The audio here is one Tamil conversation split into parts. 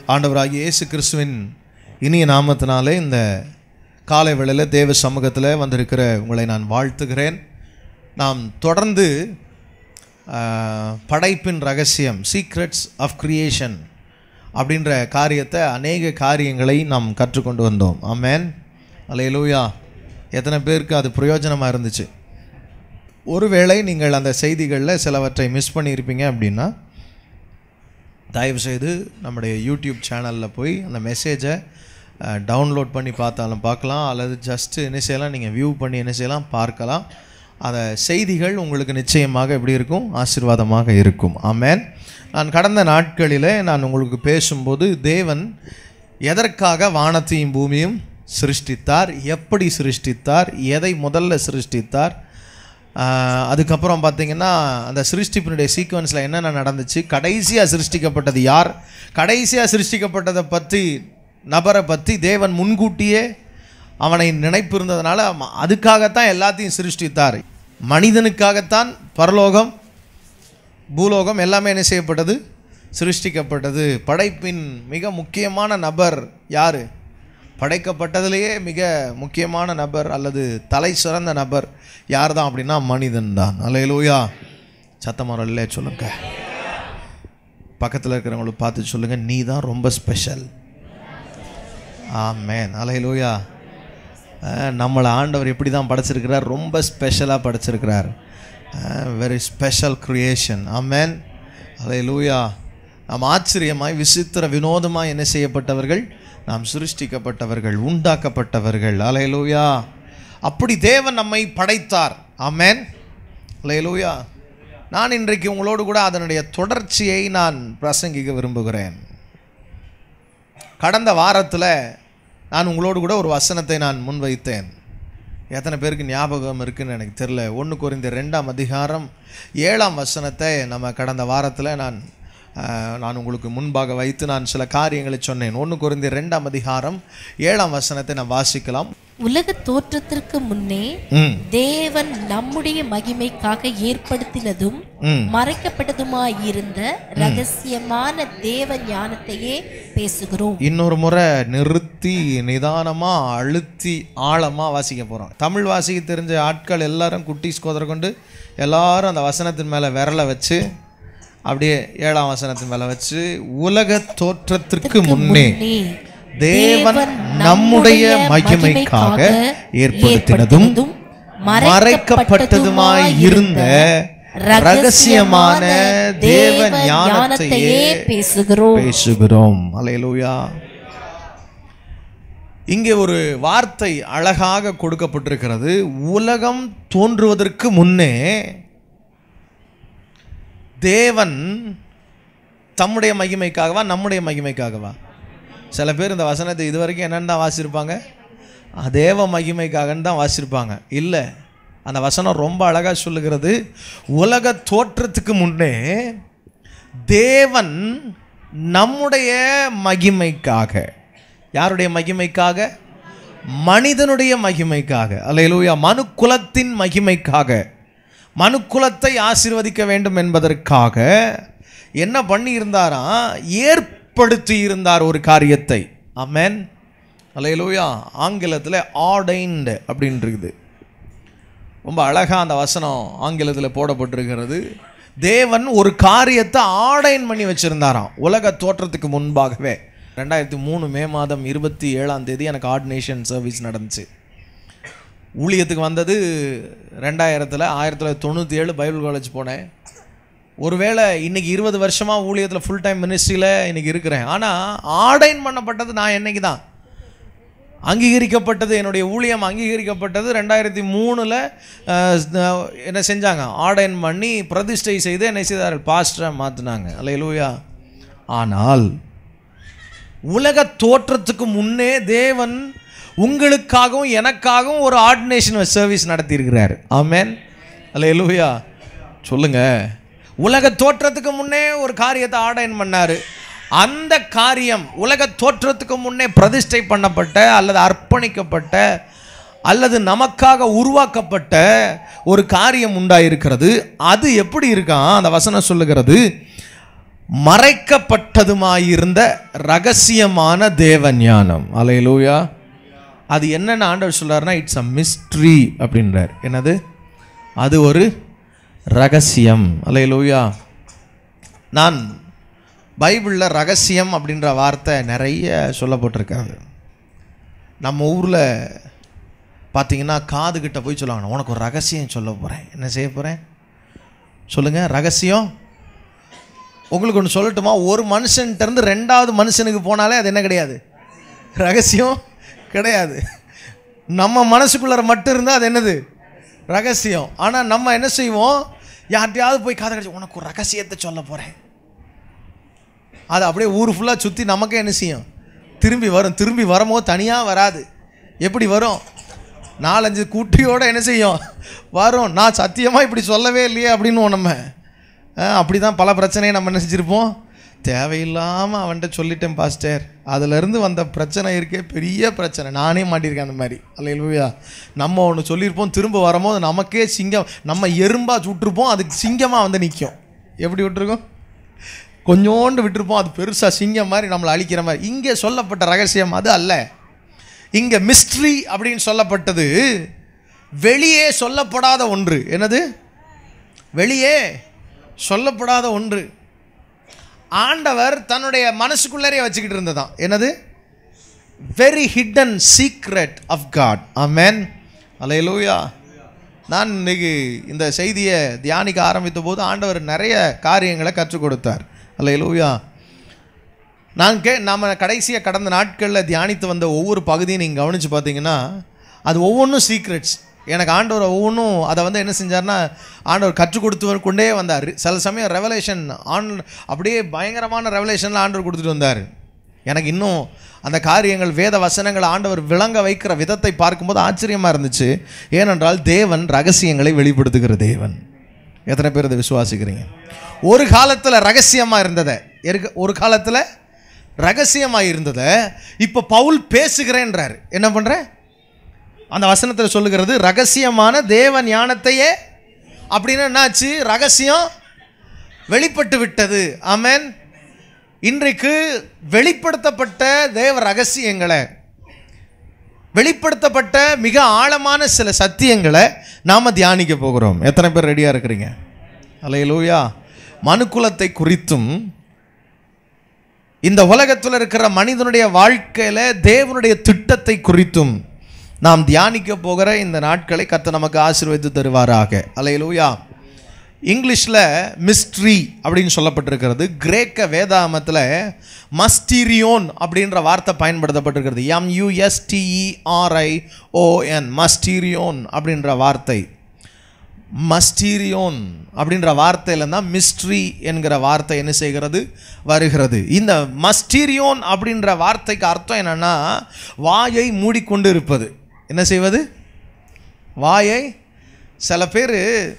ஆண்டவராகிய இயேசு கிறிஸ்துவின் இனிய நாமத்தினாலே இந்த காலை வேளையில் தேவ சமூகத்தில் வந்திருக்கிற உங்களை நான் வாழ்த்துகிறேன் நாம் தொடர்ந்து ஆஹ், படைப்பின் ரகசியம் சீக்ரெட்ஸ் ஆஃப் கிரியேஷன் அப்படின்ற காரியத்தை அநேக காரியங்களை நாம் கற்றுக்கொண்டு வந்தோம் ஆமென் அல்லேலூயா எத்தனை பேருக்கு அது பிரயோஜனமாக இருந்துச்சு ஒருவேளை நீங்கள் அந்த செய்திகளில் சிலவற்றை மிஸ் பண்ணியிருப்பீங்க அப்படின்னா தயவுசெய்து நம்முடைய யூடியூப் சேனலில் போய் அந்த மெசேஜை டவுன்லோட் பண்ணி பார்த்தாலும் பார்க்கலாம் அல்லது ஜஸ்ட்டு என்ன செய்யலாம் நீங்கள் வியூ பண்ணி என்ன செய்யலாம் பார்க்கலாம் அந்த செய்திகள் உங்களுக்கு நிச்சயமாக எப்படி இருக்கும் ஆசீர்வாதமாக இருக்கும் ஆமென் நான் கடந்த நாட்களிலே நான் உங்களுக்கு பேசும்போது தேவன் எதற்காக வானத்தையும் பூமியும் சிருஷ்டித்தார் எப்படி சிருஷ்டித்தார் எதை முதல்ல சிருஷ்டித்தார் ஆஹ் அதுக்கப்புறம் பார்த்தீங்கன்னா அந்த சிருஷ்டிப்பினுடைய சீக்வன்ஸில் என்னென்ன நடந்துச்சு கடைசியாக சிருஷ்டிக்கப்பட்டது யார் கடைசியாக சிருஷ்டிக்கப்பட்டதை பற்றி நபரை பற்றி தேவன் முன்கூட்டியே அவனை நினைப்பு இருந்ததுனால ம- அதுக்காகத்தான் எல்லாத்தையும் சிருஷ்டித்தார் மனிதனுக்காகத்தான் பரலோகம் பூலோகம் எல்லாமே என்ன செய்யப்பட்டது சிருஷ்டிக்கப்பட்டது படைப்பின் மிக முக்கியமான நபர் யார் படைக்கப்பட்டதிலேயே மிக முக்கியமான நபர் அல்லது தலை சிறந்த நபர் யார் தான் அப்படின்னா மனிதன் தான் அல்லையிலூயா சத்தமரல்ல சொல்லுங்க பக்கத்தில் இருக்கிறவங்களை பார்த்து சொல்லுங்க நீ தான் ரொம்ப ஸ்பெஷல் ஆமேன் அலையிலூயா நம்மளை ஆண்டவர் எப்படி தான் படைச்சிருக்கிறார் ரொம்ப ஸ்பெஷலாக படைச்சிருக்கிறார் very special creation amen hallelujah நாம் ஆச்சரியமாய் விசித்திர வினோதமாய் என்ன செய்யப்பட்டவர்கள் நாம் சிருஷ்டிக்கப்பட்டவர்கள் உண்டாக்கப்பட்டவர்கள் அலையிலூயா அப்படி தேவன் நம்மை படைத்தார் ஆமேன் அலையிலூயா நான் இன்றைக்கு உங்களோடு கூட அதனுடைய தொடர்ச்சியை நான் பிரசங்கிக்க விரும்புகிறேன் கடந்த வாரத்தில் நான் உங்களோடு கூட ஒரு வசனத்தை நான் முன்வைத்தேன் எத்தனை பேருக்கு ஞாபகம் இருக்குன்னு எனக்கு தெரில ஒன்று குறைந்த ரெண்டாம் அதிகாரம் ஏழாம் வசனத்தை நம்ம கடந்த வாரத்தில் நான் ஆஹ், நான் உங்களுக்கு முன்பாக வைத்து நான் சில காரியங்களை சொன்னேன் ஒன்று குறைந்த ரெண்டாம் அதிகாரம் ஏழாம் வசனத்தை நான் வாசிக்கலாம் உலக தோற்றத்திற்கு முன்னே ம் தேவன் நம்முடைய மகிமைக்காக ஏற்படுத்தினதும் ம் மறைக்கப்பட்டதுமாயிருந்த ரகசியமான தேவ ஞானத்தையே பேசுகிறோம் இன்னொரு முறை நிறுத்தி நிதானமாக அழுத்தி ஆழமாக வாசிக்க போகிறோம் தமிழ் வாசிக்க தெரிஞ்ச ஆட்கள் எல்லாரும் குட்டீஸ் கோதரை கொண்டு எல்லாரும் அந்த வசனத்தின் மேலே விரலை வச்சு அப்படியே ஏழாம் வசனத்தின் மேலே வச்சு உலக தோற்றத்திற்கு முன்னே முன்னே தேவன் நம்முடைய மகிமைக்காக ஏற்படுத்தினதும் மறைக்கப்பட்டதுமாய் இருந்த ரகசியமான தேவ ஞானத்தையே பேசுகிறோம் பேசுகிறோம் அலையலூயா இங்கே ஒரு வார்த்தை அழகாக கொடுக்கப்பட்டிருக்கிறது உலகம் தோன்றுவதற்கு முன்னே தேவன் தம்முடைய மகிமைக்காகவா நம்முடைய மகிமைக்காகவா சில பேர் இந்த வசனத்தை இது வரைக்கும் என்னென்னு தான் வாசியிருப்பாங்க அஹ் தேவ மகிமைக்காகன்னு தான் வாசியிருப்பாங்க இல்லை அந்த வசனம் ரொம்ப அழகாக சொல்லுகிறது உலக தோற்றத்துக்கு முன்னே தேவன் நம்முடைய மகிமைக்காக யாருடைய மகிமைக்காக மனிதனுடைய மகிமைக்காக அல்லேலூயா மனு குலத்தின் மகிமைக்காக மனு குலத்தை ஆசீர்வதிக்க வேண்டும் என்பதற்காக என்ன பண்ணி இருந்தாராம் ஏற்படுத்தி இருந்தார் ஒரு காரியத்தை ஆமென் அல்லேலூயா ஆங்கிலத்தில் ஆர்டைன்டு அப்படின்னு இருக்குது ரொம்ப அழகாக அந்த வசனம் ஆங்கிலத்தில் போடப்பட்டிருக்கிறது தேவன் ஒரு காரியத்தை ஆர்டைன் பண்ணி வச்சுருந்தாராம் உலக தோற்றத்துக்கு முன்பாகவே ரெண்டாயிரத்தி மூணு மே மாதம் இருபத்தி ஏழாம் தேதி எனக்கு ஆர்டினேஷன் சர்வீஸ் நடந்துச்சு ஊழியத்துக்கு வந்தது ரெண்டாயிரத்தில் ஆயிரத்தி தொள்ளாயிரத்தி தொண்ணூற்றி ஏழு பைபிள் காலேஜ் போனேன் ஒருவேளை இன்னைக்கு இருபது வருஷமாக ஊழியத்தில் ஃபுல் டைம் மினிஸ்ட்ரியில் இன்னைக்கு இருக்கிறேன் ஆனால் ஆர்டைன் பண்ணப்பட்டது நான் என்னைக்கு தான் அங்கீகரிக்கப்பட்டது என்னுடைய ஊழியம் அங்கீகரிக்கப்பட்டது ரெண்டாயிரத்தி மூணில் என்ன செஞ்சாங்க ஆர்டைன் பண்ணி பிரதிஷ்டை செய்து என்ன செய்தார்கள் பாஸ்டரை மாற்றினாங்க அல்ல ஆனால் உலக தோற்றத்துக்கு முன்னே தேவன் உங்களுக்காகவும் எனக்காகவும் ஒரு ஆர்டினேஷன் சர்வீஸ் நடத்தியிருக்கிறார் ஆமென் அல்ல சொல்லுங்க உலக தோற்றத்துக்கு முன்னே ஒரு காரியத்தை ஆர்டைன் பண்ணாரு அந்த காரியம் உலக தோற்றத்துக்கு முன்னே பிரதிஷ்டை பண்ணப்பட்ட அல்லது அர்ப்பணிக்கப்பட்ட அல்லது நமக்காக உருவாக்கப்பட்ட ஒரு காரியம் உண்டாயிருக்கிறது அது எப்படி இருக்கான் அந்த வசனம் சொல்லுகிறது மறைக்கப்பட்டதுமாயிருந்த ரகசியமான தேவ ஞானம் அலையலூயா அது என்னென்ன ஆண்டவர் சொல்றாருன்னா இட்ஸ் அ மிஸ்ட்ரி அப்படின்றார் என்னது அது ஒரு ரகசியம் அலையலூயா நான் பைபிளில் ரகசியம் அப்படின்ற வார்த்தை நிறைய சொல்லப்பட்டிருக்காங்க நம்ம ஊரில் பார்த்தீங்கன்னா காது கிட்ட போய் சொல்லுவாங்க "நான் உனக்கு ஒரு ரகசியம் சொல்ல போகிறேன் என்ன செய்ய போகிறேன் சொல்லுங்கள் ரகசியம் உங்களுக்கு ஒன்று சொல்லட்டுமா ஒரு மனுஷன்ட்ட இருந்து ரெண்டாவது மனுஷனுக்கு போனாலே அது என்ன கிடையாது ரகசியம் கிடையாது நம்ம மனசுக்குள்ளார மட்டும் இருந்தால் அது என்னது ரகசியம் ஆனால் நம்ம என்ன செய்வோம் யார்கிட்டயாவது போய் காதை கடிச்சு உனக்கு ஒரு ரகசியத்தை சொல்ல போகிறேன் அது அப்படியே ஊர் ஃபுல்லாக சுற்றி நமக்கே என்ன செய்யும் திரும்பி வரும் திரும்பி வரும்போது தனியாக வராது எப்படி வரும் நாலஞ்சு குட்டியோட என்ன செய்யும் வரும் நான் சத்தியமாக இப்படி சொல்லவே இல்லையே அப்படின்னு நம்ம அப்படி தான் பல பிரச்சனையை நம்ம என்ன செஞ்சுருப்போம் தேவையில்லாமல் அவன்கிட்ட சொல்லிட்டேன் பாஸ்டர் அதுலேருந்து வந்த பிரச்சனை இருக்கே பெரிய பிரச்சனை நானே மாட்டியிருக்கேன் அந்த மாதிரி அல்லையா நம்ம ஒன்று சொல்லியிருப்போம் திரும்ப வரும்போது நமக்கே சிங்கம் நம்ம எறும்பாக சுட்டிருப்போம் அதுக்கு சிங்கமாக வந்து நிற்கும் எப்படி விட்டுருக்கோம் கொஞ்சோண்டு விட்டுருப்போம் அது பெருசாக சிங்கம் மாதிரி நம்மளை அழிக்கிற மாதிரி இங்கே சொல்லப்பட்ட ரகசியம் அது அல்ல இங்கே மிஸ்ட்ரி அப்படின்னு சொல்லப்பட்டது வெளியே சொல்லப்படாத ஒன்று என்னது வெளியே சொல்லப்படாத ஒன்று ஆண்டவர் தன்னுடைய மனசுக்குள்ளரே வச்சுக்கிட்டு இருந்ததாம் என்னது very hidden secret of God amen hallelujah நான் இன்னைக்கு இந்த செய்தியை தியானிக்க ஆரம்பித்த போது ஆண்டவர் நிறைய காரியங்களை கற்றுக் கொடுத்தார் அலையலூயா நான் கே நம்ம கடைசியாக கடந்த நாட்களில் தியானித்து வந்த ஒவ்வொரு பகுதியும் நீங்கள் கவனித்து பார்த்தீங்கன்னா அது ஒவ்வொன்றும் சீக்ரெட்ஸ் எனக்கு ஆண்டவர் ஒவ்வொன்றும் அதை வந்து என்ன செஞ்சார்னா ஆண்டவர் கற்றுக் கொடுத்து கொண்டே வந்தார் சில சமயம் ரெவலேஷன் ஆன் அப்படியே பயங்கரமான ரெவலேஷனில் ஆண்டவர் கொடுத்துட்டு வந்தார் எனக்கு இன்னும் அந்த காரியங்கள் வேத வசனங்கள் ஆண்டவர் விளங்க வைக்கிற விதத்தை பார்க்கும்போது ஆச்சரியமாக இருந்துச்சு ஏனென்றால் தேவன் ரகசியங்களை வெளிப்படுத்துகிற தேவன் எத்தனை பேர் இதை விசுவாசிக்கிறீங்க ஒரு காலத்தில் ரகசியமாக இருந்ததை இருக்க ஒரு காலத்தில் ரகசியமாக இருந்ததை இப்போ பவுல் பேசுகிறேன்றார் என்ன பண்ணுற அந்த வசனத்தில் சொல்லுகிறது ரகசியமான தேவ ஞானத்தையே அப்படின்னு என்னாச்சு ரகசியம் வெளிப்பட்டு விட்டது ஆமென் இன்றைக்கு வெளிப்படுத்தப்பட்ட தேவ ரகசியங்களை வெளிப்படுத்தப்பட்ட மிக ஆழமான சில சத்தியங்களை நாம் தியானிக்க போகிறோம் எத்தனை பேர் ரெடியாக இருக்கிறீங்க அலையலூயா மனுக்குலத்தை குறித்தும் இந்த உலகத்தில் இருக்கிற மனிதனுடைய வாழ்க்கையில் தேவனுடைய திட்டத்தை குறித்தும் நாம் தியானிக்க போகிற இந்த நாட்களை கத்த நமக்கு ஆசீர்வதித்து தருவாராக அலையலூயா இங்கிலீஷில் மிஸ்ட்ரி அப்படின்னு சொல்லப்பட்டிருக்கிறது கிரேக்க வேதாமத்தில் மஸ்டீரியோன் அப்படின்ற வார்த்தை பயன்படுத்தப்பட்டிருக்கிறது எம்யூஎஸ்டிஇஆர்ஐ ஓஎன் மஸ்டீரியோன் அப்படின்ற வார்த்தை மஸ்டீரியோன் அப்படின்ற வார்த்தையில தான் மிஸ்ட்ரி என்கிற வார்த்தை என்ன செய்கிறது வருகிறது இந்த மஸ்டீரியோன் அப்படின்ற வார்த்தைக்கு அர்த்தம் என்னன்னா வாயை மூடிக்கொண்டு இருப்பது என்ன செய்வது வாயை சில பேர்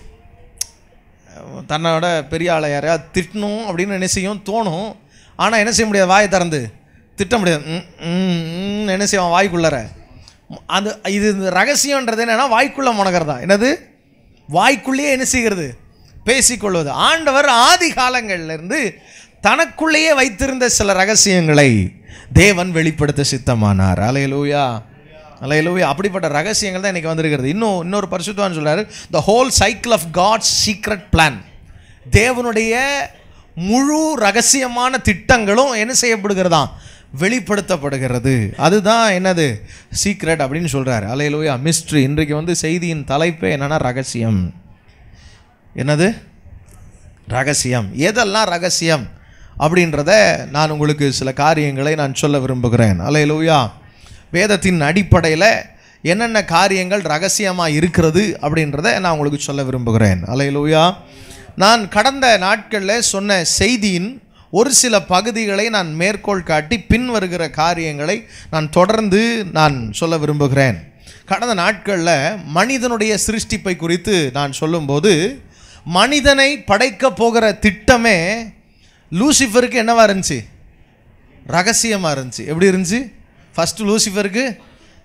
தன்னோட பெரிய ஆளை யாரையாவது திட்டணும் அப்படின்னு என்ன செய்யும் தோணும் ஆனால் என்ன செய்ய முடியாது வாயை திறந்து திட்ட முடியாது ம், ம், ம், என்ன செய்வான் வாய்க்குள்ளற அது இது இந்த ரகசியன்றது என்னன்னா வாய்க்குள்ள முனகிறதா என்னது வாய்க்குள்ளேயே என்ன செய்கிறது பேசிக்கொள்வது ஆண்டவர் ஆதி காலங்கள்ல இருந்து தனக்குள்ளேயே வைத்திருந்த சில ரகசியங்களை தேவன் வெளிப்படுத்த சித்தமானார் அலையலூயா அலையலூயா அப்படிப்பட்ட ரகசியங்கள் தான் இன்னைக்கு வந்திருக்கிறது இன்னும் இன்னொரு பரிசுத்தவான் சொல்றாரு the whole cycle of God's secret plan தேவனுடைய முழு ரகசியமான திட்டங்களும் என்ன செய்யப்படுகிறதா வெளிப்படுத்தப்படுகிறது அதுதான் என்னது சீக்ரெட் அப்படின்னு சொல்றாரு அலையலூயா மிஸ்ட்ரி இன்றைக்கு வந்து செய்தியின் தலைப்பே என்னன்னா ரகசியம் என்னது ரகசியம் எதெல்லாம் ரகசியம் அப்படின்றத நான் உங்களுக்கு சில காரியங்களை நான் சொல்ல விரும்புகிறேன் அலையலூயா வேதத்தின் அடிப்படையில் என்னென்ன காரியங்கள் ரகசியமாக இருக்கிறது அப்படின்றத நான் உங்களுக்கு சொல்ல விரும்புகிறேன் அலையலூயா நான் கடந்த நாட்களில் சொன்ன செய்தியின் ஒரு சில பகுதிகளை நான் மேற்கோள் காட்டி பின் வருகிற காரியங்களை நான் தொடர்ந்து நான் சொல்ல விரும்புகிறேன் கடந்த நாட்களில் மனிதனுடைய சிருஷ்டிப்பை குறித்து நான் சொல்லும்போது மனிதனை படைக்க போகிற திட்டமே லூசிஃபருக்கு என்னவா இருந்துச்சு ரகசியமாக இருந்துச்சு எப்படி இருந்துச்சு ஃபஸ்ட்டு லூசிஃபருக்கு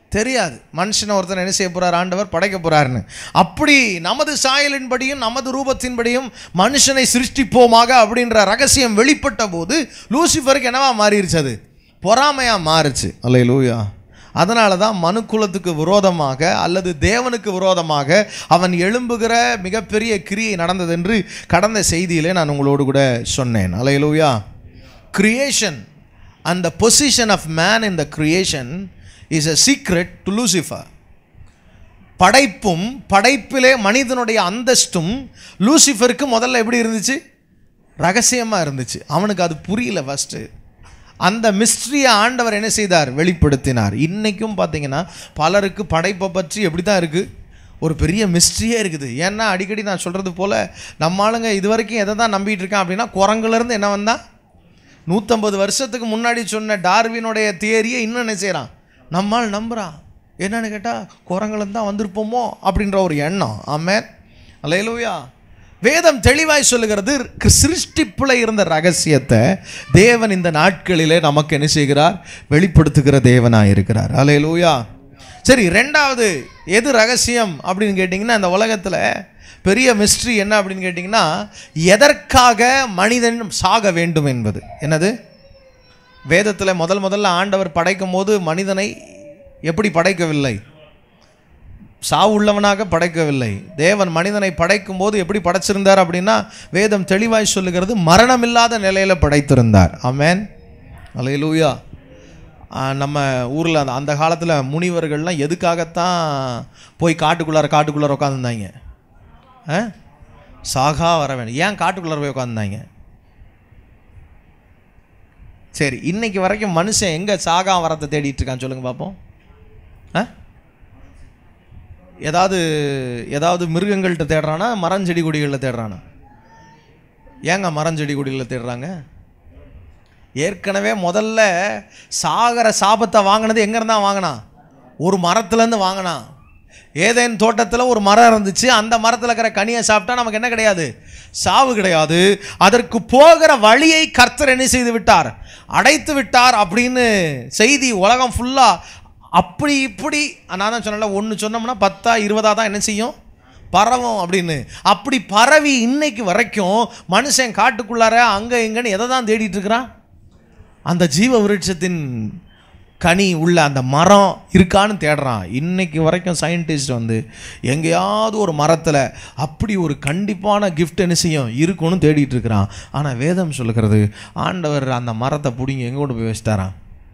தெரியாது மனுஷனை ஒருத்தர் என்ன செய்ய போறார் ஆண்டவர் படைக்க போறாருன்னு அப்படி நமது சாயலின்படியும் நமது ரூபத்தின்படியும் மனுஷனை சிருஷ்டிப்போமாக அப்படின்ற ரகசியம் வெளிப்பட்ட போது லூசிஃபருக்கு என்னவா மாறிடுச்சு அது பொறாமையா மாறுச்சு அல்ல லூயா அதனால தான் மனுக்குலத்துக்கு விரோதமாக அல்லது தேவனுக்கு விரோதமாக அவன் எழும்புகிற மிகப்பெரிய கிரியை நடந்தது என்று கடந்த செய்தியிலே நான் உங்களோடு கூட சொன்னேன் hallelujah creation and the position of man in the creation is a secret to Lucifer. படைப்பும் படைப்பிலே மனிதனுடைய அந்தஸ்தும் லூசிஃபருக்கு முதல்ல எப்படி இருந்துச்சு ரகசியமாக இருந்துச்சு அவனுக்கு அது புரியல ஃபஸ்ட்டு அந்த மிஸ்ட்ரியை ஆண்டவர் என்ன செய்தார் வெளிப்படுத்தினார் இன்றைக்கும் பார்த்தீங்கன்னா பலருக்கு படைப்பை பற்றி எப்படி தான் இருக்குது ஒரு பெரிய மிஸ்ட்ரியே இருக்குது ஏன்னா அடிக்கடி நான் சொல்கிறது போல் நம்ம ஆளுங்க இது வரைக்கும் எதை தான் நம்பிட்டு இருக்கான் அப்படின்னா குரங்குலேருந்து என்ன வந்தான் நூற்றம்பது வருஷத்துக்கு முன்னாடி சொன்ன டார்வினுடைய தியரியை இன்னும் என்ன செய்கிறான் நம்மால் நம்புகிறான் என்னன்னு கேட்டால் குரங்குலேருந்து தான் வந்திருப்போமோ அப்படின்ற ஒரு எண்ணம் ஆமேன் அலையலூயா வேதம் தெளிவாய் சொல்லுகிறது கு- சிருஷ்டிப்புல இருந்த ரகசியத்தை தேவன் இந்த நாட்களிலே நமக்கு என்ன செய்கிறார் வெளிப்படுத்துகிற தேவனாய் இருக்கிறார் அலையலூயா சரி ரெண்டாவது எது ரகசியம் அப்படின்னு கேட்டிங்கன்னா இந்த உலகத்தில் பெரிய மிஸ்ட்ரி என்ன அப்படின்னு கேட்டிங்கன்னா எதற்காக மனிதன் சாக வேண்டும் என்பது என்னது வேதத்தில் முதல் முதல்ல ஆண்டவர் படைக்கும் போது மனிதனை எப்படி படைக்கவில்லை சாவு உள்ளவனாக படைக்கவில்லை தேவன் மனிதனை படைக்கும் போது எப்படி படைச்சிருந்தார் அப்படின்னா வேதம் தெளிவாய் சொல்லுகிறது மரணமில்லாத நிலையில் படைத்திருந்தார் ஆமென் அலையலூயா நம்ம ஊரில் அந்த அந்த காலத்தில் முனிவர்கள்லாம் எதுக்காகத்தான் போய் காட்டுக்குள்ளார காட்டுக்குள்ளார உட்காந்துருந்தாங்க ஆ சாகா வர வேணும் ஏன் காட்டுக்குள்ளார போய் உட்காந்துருந்தாங்க சரி இன்னைக்கு வரைக்கும் மனுஷன் எங்கே சாகா வரத்தை தேடிட்டு இருக்கான் சொல்லுங்க பார்ப்போம் ஆ ஏதாவது ஏதாவது மிருகங்கள்கிட்ட தேடுறானா மரஞ்செடி கொடிகளில் தேடுறானா ஏங்க மரஞ்செடி கொடிகளில் தேடுறாங்க ஏற்கனவே முதல்ல சாகர சாபத்தை வாங்கினது எங்கேருந்தா வாங்கினான் ஒரு மரத்துலேருந்து வாங்கினான் ஏதேன் தோட்டத்தில் ஒரு மரம் இருந்துச்சு அந்த மரத்தில் இருக்கிற கனியை சாப்பிட்டா நமக்கு என்ன கிடையாது சாவு கிடையாது அதற்கு போகிற வழியை கர்த்தர் என்ன செய்து விட்டார் அடைத்து விட்டார் அப்படின்னு செய்தி உலகம் ஃபுல்லாக அப்படி இப்படி நான் தான் சொன்னல ஒன்று சொன்னோம்னா பத்தா இருபதா தான் என்ன செய்யும் பரவும் அப்படின்னு அப்படி பரவி இன்னைக்கு வரைக்கும் மனுஷன் காட்டுக்குள்ளார அங்கே இங்கன்னு எதை தான் தேடிட்டு இருக்கிறான் அந்த ஜீவ விருட்சத்தின் கனி உள்ள அந்த மரம் இருக்கான்னு தேடுறான் இன்னைக்கு வரைக்கும் சயின்டிஸ்ட் வந்து எங்கேயாவது ஒரு மரத்தில் அப்படி ஒரு கண்டிப்பான gift என்ன செய்யும் இருக்குன்னு தேடிட்டு இருக்கிறான் ஆனால் வேதம் சொல்லுகிறது ஆண்டவர் அந்த மரத்தை பிடிங்கி எங்கே கொண்டு போய் வச்சிட்டாராம்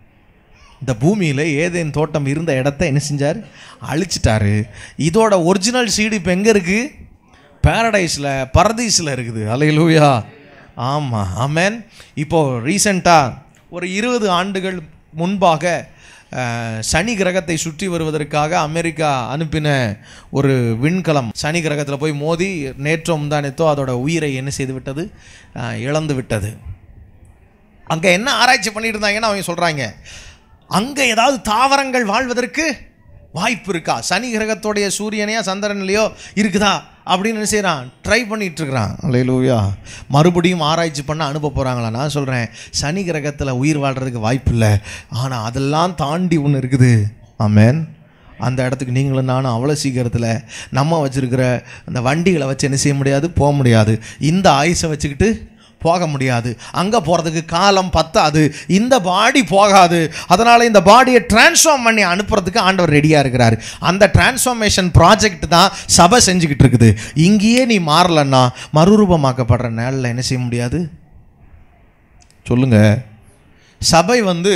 இந்த பூமியில் ஏதேன் தோட்டம் இருந்த இடத்த என்ன செஞ்சார் அழிச்சிட்டாரு இதோட ஒரிஜினல் சீடு இப்போ எங்கே இருக்குது பேரடைஸில் பரதீஸில் இருக்குது அலையிலூயா ஆமாம் ஆமேன் இப்போது ரீசெண்டாக ஒரு இருபது ஆண்டுகள் முன்பாக அஹ், சனி கிரகத்தை சுற்றி வருவதற்காக அமெரிக்கா அனுப்பின ஒரு விண்கலம் சனி கிரகத்தில் போய் மோதி நேற்றோ முந்தானத்தோ அதோட உயிரை என்ன செய்து விட்டது அஹ், இழந்து விட்டது அங்கே என்ன ஆராய்ச்சி பண்ணிட்டு இருந்தாங்கன்னு அவங்க சொல்கிறாங்க அங்கே ஏதாவது தாவரங்கள் வாழ்வதற்கு வாய்ப்பு இருக்கா சனி கிரகத்தோடைய சூரியனையா சந்திரன்லையோ இருக்குதா அப்படின்னு என்ன செய்கிறான் ட்ரை பண்ணிட்டு இருக்கிறான் அல்லையிலூயா மறுபடியும் ஆராய்ச்சி பண்ண அனுப்ப போகிறாங்களா நான் சொல்கிறேன் சனி கிரகத்தில் உயிர் வாழ்கிறதுக்கு வாய்ப்பு இல்லை ஆனால் அதெல்லாம் தாண்டி ஒன்று இருக்குது ஆமென் அந்த இடத்துக்கு நீங்களும் நானும் அவ்வளோ சீக்கிரத்தில் நம்ம வச்சுருக்கிற அந்த வண்டிகளை வச்சு என்ன செய்ய முடியாது போக முடியாது இந்த ஆயுசை வச்சுக்கிட்டு போக முடியாது அங்கே போகிறதுக்கு காலம் பத்தாது இந்த பாடி போகாது அதனால் இந்த பாடியை டிரான்ஸ்ஃபார்ம் பண்ணி அனுப்புறதுக்கு ஆண்டவர் ரெடியாக இருக்கிறாரு அந்த டிரான்ஸ்ஃபார்மேஷன் ப்ராஜெக்ட் தான் சபை செஞ்சுக்கிட்டு இருக்குது இங்கேயே நீ மாறலன்னா மறுரூபமாக்கப்படுற நேரில் என்ன செய்ய முடியாது சொல்லுங்க சபை வந்து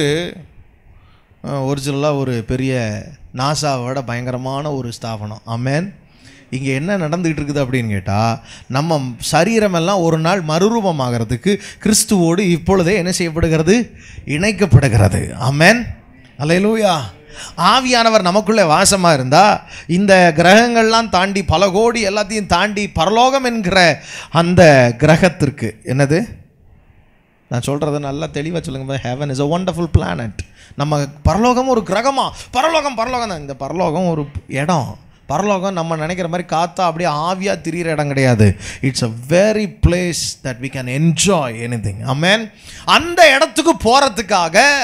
ஒரிஜினலாக ஒரு பெரிய நாசாவோட பயங்கரமான ஒரு ஸ்தாபனம் ஆமென் இங்கே என்ன நடந்துகிட்டு இருக்குது அப்படின்னு கேட்டால் நம்ம சரீரமெல்லாம் ஒரு நாள் மறுரூபமாகிறதுக்கு கிறிஸ்துவோடு இப்பொழுதே என்ன செய்யப்படுகிறது இணைக்கப்படுகிறது ஆமென் அல்லேலூயா ஆவியானவர் நமக்குள்ளே வாசமாக இருந்தால் இந்த கிரகங்கள்லாம் தாண்டி பல கோடி எல்லாத்தையும் தாண்டி பரலோகம் என்கிற அந்த கிரகத்திற்கு என்னது நான் சொல்கிறத நல்லா தெளிவாக சொல்லுங்க heaven is a wonderful planet நம்ம பரலோகம் ஒரு கிரகமா பரலோகம் பரலோகம் தான் இந்த பரலோகம் ஒரு இடம் பரலோகம் நம்ம நினைக்கிற மாதிரி காத்தா அப்படியே ஆவியாக திரியிற இடம் கிடையாது it's a very place that we can enjoy anything amen அந்த இடத்துக்கு போகிறதுக்காக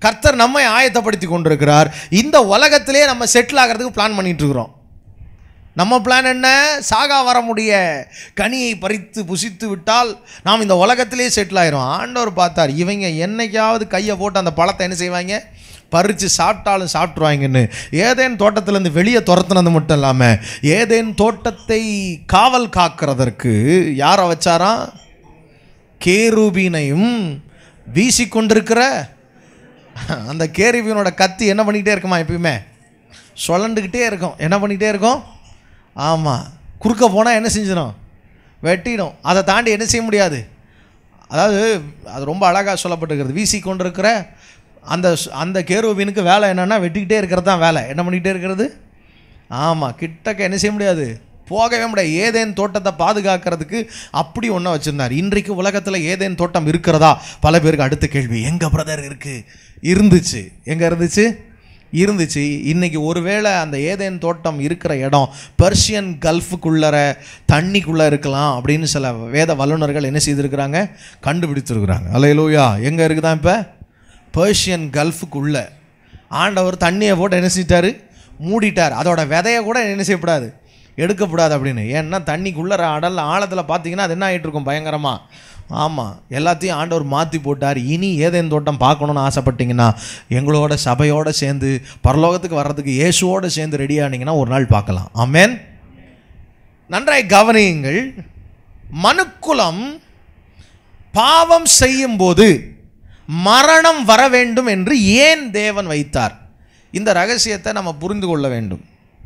கர்த்தர் நம்மை ஆயத்தப்படுத்தி கொண்டிருக்கிறார் இந்த உலகத்திலே நம்ம செட்டில் ஆகிறதுக்கு பிளான் பண்ணிட்டு இருக்கிறோம் நம்ம பிளான் என்ன சாகா வர முடிய கனியை பறித்து புசித்து விட்டால் நாம் இந்த உலகத்திலே செட்டில் ஆயிரும் ஆண்டவர் பார்த்தார் இவங்க என்னைக்காவது கையை போட்டு அந்த பழத்தை என்ன செய்வாங்க பறித்து சாப்பிட்டாலும் சாப்பிட்ருவாங்கன்னு ஏதேன் தோட்டத்திலேருந்து வெளியே துரத்துனது மட்டும் இல்லாமல் ஏதேன் தோட்டத்தை காவல் காக்கிறதற்கு யாரை வச்சாராம் கேருபீனையும் வீசிக்கொண்டிருக்கிற அந்த கேருபீனோட கத்தி என்ன பண்ணிக்கிட்டே இருக்குமா எப்பயுமே சுழண்டுக்கிட்டே இருக்கும் என்ன பண்ணிக்கிட்டே இருக்கும் ஆமாம் குறுக்க போனால் என்ன செஞ்சிடும் வெட்டிடும் அதை தாண்டி என்ன செய்ய முடியாது அதாவது அது ரொம்ப அழகாக சொல்லப்பட்டிருக்கிறது வீசி கொண்டிருக்கிற அந்த சு- அந்த கேருபீனுக்கு வேலை என்னென்னா வெட்டிக்கிட்டே இருக்கிறது தான் வேலை என்ன பண்ணிக்கிட்டே இருக்கிறது ஆமாம் கிட்டக்க என்ன செய்ய முடியாது போகவே முடியாது ஏதேன் தோட்டத்தை பாதுகாக்கிறதுக்கு அப்படி ஒன்றை வச்சுருந்தார் இன்றைக்கு உலகத்தில் ஏதேன் தோட்டம் இருக்கிறதா பல பேருக்கு அடுத்த கேள்வி எங்கள் பிரதர் இருக்குது இருந்துச்சு எங்கே இருந்துச்சு இருந்துச்சு இன்னைக்கு ஒருவேளை அந்த ஏதேன் தோட்டம் இருக்கிற இடம் பெர்ஷியன் கல்ஃபுக்குள்ளற தண்ணிக்குள்ளே இருக்கலாம் அப்படின்னு சில வேத வல்லுநர்கள் என்ன செய்திருக்கிறாங்க கண்டுபிடித்திருக்கிறாங்க அலையலூயா எங்கே இருக்குதான் இப்போ பெர்ஷியன் கல்ஃபுக்குள்ள ஆண்டவர் தண்ணியை போட்டு என்ன செஞ்சிட்டாரு மூடிட்டார் அதோட விதையை கூட என்ன செய்யக்கூடாது எடுக்கக்கூடாது அப்படின்னு ஏன்னா தண்ணிக்குள்ளே அடல் ஆழத்தில் பார்த்தீங்கன்னா அது என்ன ஆகிட்டு இருக்கும் பயங்கரமாக ஆமாம் எல்லாத்தையும் ஆண்டவர் மாற்றி போட்டார் இனி ஏதேன் தோட்டம் பார்க்கணுன்னு ஆசைப்பட்டீங்கன்னா எங்களோட சபையோடு சேர்ந்து பரலோகத்துக்கு வர்றதுக்கு இயேசுவோடு சேர்ந்து ரெடி ஆனீங்கன்னா ஒரு நாள் பார்க்கலாம் ஆமென் நன்றாய் கவனியுங்கள் மனுக்குலம் பாவம் செய்யும்போது மரணம் வர வேண்டும் என்று ஏன் தேவன் வைத்தார் இந்த ரகசியத்தை நம்ம புரிந்து கொள்ள வேண்டும்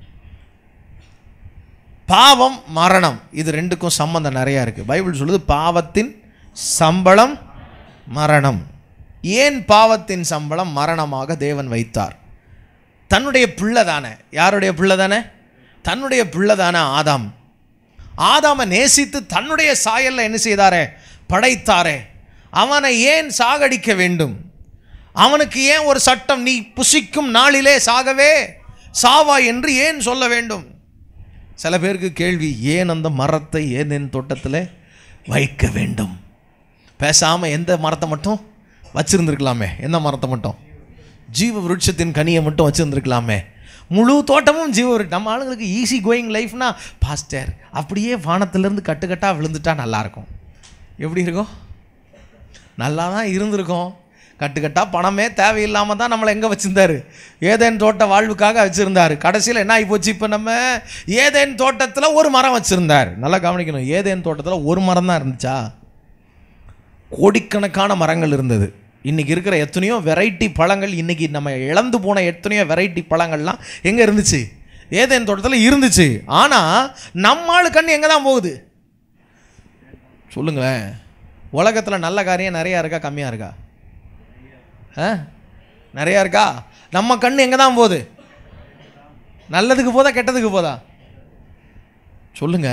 பாவம் மரணம் இது ரெண்டுக்கும் சம்பந்தம் நிறையா இருக்குது பைபிள் சொல்லுது பாவத்தின் சம்பளம் மரணம் ஏன் பாவத்தின் சம்பளம் மரணமாக தேவன் வைத்தார் தன்னுடைய பிள்ளை தானே யாருடைய பிள்ளை தானே தன்னுடைய பிள்ளை தானே ஆதாம் ஆதாமை நேசித்து தன்னுடைய சாயல்ல என்ன செய்தாரே படைத்தாரே அவனை ஏன் சாகடிக்க வேண்டும் அவனுக்கு ஏன் ஒரு சட்டம் நீ புசிக்கும் நாளிலே சாகவே சாவா என்று ஏன் சொல்ல வேண்டும் சில பேருக்கு கேள்வி ஏன் அந்த மரத்தை ஏன் என் தோட்டத்தில் வைக்க வேண்டும் பேசாமல் எந்த மரத்தை மட்டும் வச்சிருந்துருக்கலாமே எந்த மரத்தை மட்டும் ஜீவ விருட்சத்தின் கனியை மட்டும் வச்சிருந்துருக்கலாமே முழு தோட்டமும் ஜீவ விருட்சம் நம்ம ஆளுங்களுக்கு ஈஸி கோயிங் லைஃப்னா பாஸ்டர் அப்படியே வானத்திலேருந்து கட்டுக்கட்டாக விழுந்துட்டா நல்லாயிருக்கும் எப்படி இருக்கும் நல்லா தான் இருந்திருக்கும் கட்டுக்கட்டா பணமே தேவையில்லாமல் தான் நம்மளை எங்கே வச்சுருந்தாரு ஏதேன் தோட்ட வாழ்வுக்காக வச்சுருந்தாரு கடைசியில் என்ன ஆகி போச்சு இப்போ நம்ம ஏதேன் தோட்டத்தில் ஒரு மரம் வச்சுருந்தார் நல்லா கவனிக்கணும் ஏதேன் தோட்டத்தில் ஒரு மரம் தான் இருந்துச்சா கோடிக்கணக்கான மரங்கள் இருந்தது இன்றைக்கி இருக்கிற எத்தனையோ வெரைட்டி பழங்கள் இன்றைக்கி நம்ம இழந்து போன எத்தனையோ வெரைட்டி பழங்கள்லாம் எங்கே இருந்துச்சு ஏதேன் தோட்டத்தில் இருந்துச்சு ஆனால் நம்மாள் கண் எங்கே தான் போகுது சொல்லுங்களேன் உலகத்தில் நல்ல காரியம் நிறையா இருக்கா கம்மியாக இருக்கா ஆ நிறையா இருக்கா நம்ம கண் எங்கே தான் போகுது நல்லதுக்கு போதா கெட்டதுக்கு போதா சொல்லுங்க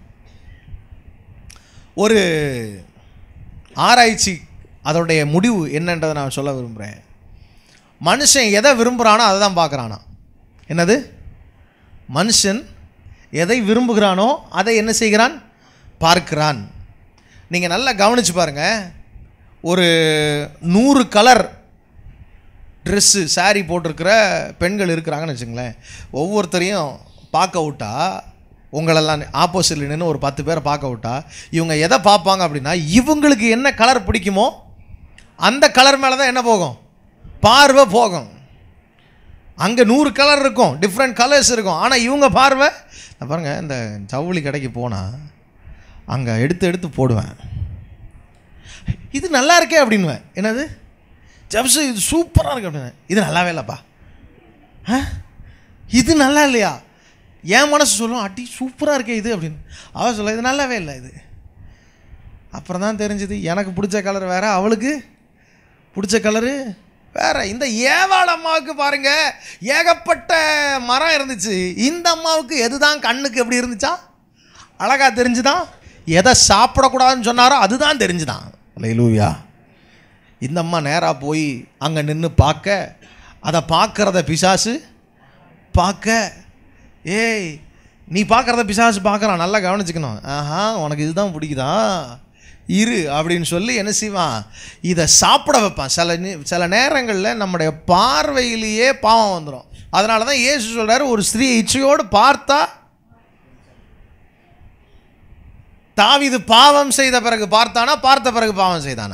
ஒரு ஆராய்ச்சி அதோடைய முடிவு என்னன்றதை நான் சொல்ல விரும்புகிறேன் மனுஷன் எதை விரும்புகிறானோ அதை தான் பார்க்குறானா என்னது மனுஷன் எதை விரும்புகிறானோ அதை என்ன செய்கிறான் பார்க்கிறான் நீங்கள் நல்லா கவனிச்சு பாருங்க ஒரு நூறு கலர் ட்ரெஸ்ஸு saree போட்டிருக்கிற பெண்கள் இருக்கிறாங்கன்னு வச்சுங்களேன் ஒவ்வொருத்தரையும் பார்க்க விட்டா உங்களெல்லாம் ஆப்போசிட்டில் நின்று ஒரு பத்து பேரை பார்க்க விட்டா இவங்க எதை பார்ப்பாங்க அப்படின்னா இவங்களுக்கு என்ன கலர் பிடிக்குமோ அந்த கலர் மேலே தான் என்ன போகும் பார்வை போகும் அங்கே நூறு கலர் இருக்கும் டிஃப்ரெண்ட் கலர்ஸ் இருக்கும் ஆனால் இவங்க பார்வை நான் பாருங்க இந்த ஜவுளி கடைக்கு போனால் அங்கே எடுத்து எடுத்து போடுவேன் இது நல்லா இருக்கே அப்படின்னுவேன் என்னது ஜப்ஸு இது சூப்பராக இருக்கு அப்படின்னு இது நல்லாவே இல்லைப்பா ஆ இது நல்லா இல்லையா என் மனசு சொல்லும் அடி சூப்பராக இருக்கே இது அப்படின்னு அவள் சொல்ல இது நல்லாவே இல்லை இது அப்புறம் தான் தெரிஞ்சுது எனக்கு பிடிச்ச கலர் வேற அவளுக்கு பிடிச்ச கலரு வேற இந்த ஏவாள் அம்மாவுக்கு பாருங்க ஏகப்பட்ட மரம் இருந்துச்சு இந்த அம்மாவுக்கு எதுதான் கண்ணுக்கு எப்படி இருந்துச்சா அழகா தெரிஞ்சுதான் எதை சாப்பிடக்கூடாதுன்னு சொன்னாரோ அதுதான் தெரிஞ்சுதான் லூயா இந்த அம்மா நேராக போய் அங்கே நின்று பார்க்க அதை பார்க்கறத பிசாசு பார்க்க ஏய் நீ பார்க்குறத பிசாசு பார்க்குறான் நல்லா கவனிச்சுக்கணும் ஆஹா உனக்கு இதுதான் பிடிக்குதா இரு அப்படின்னு சொல்லி என்ன செய்வான் இதை சாப்பிட வைப்பான் சில நே- சில நேரங்களில் நம்முடைய பார்வையிலேயே பாவம் வந்துடும் அதனால தான் இயேசு சொல்றாரு ஒரு ஸ்திரீ இச்சையோடு பார்த்தா தாவீது பாவம் செய்த பிறகு பார்த்தானா பார்த்த பிறகு பாவம் செய்தானா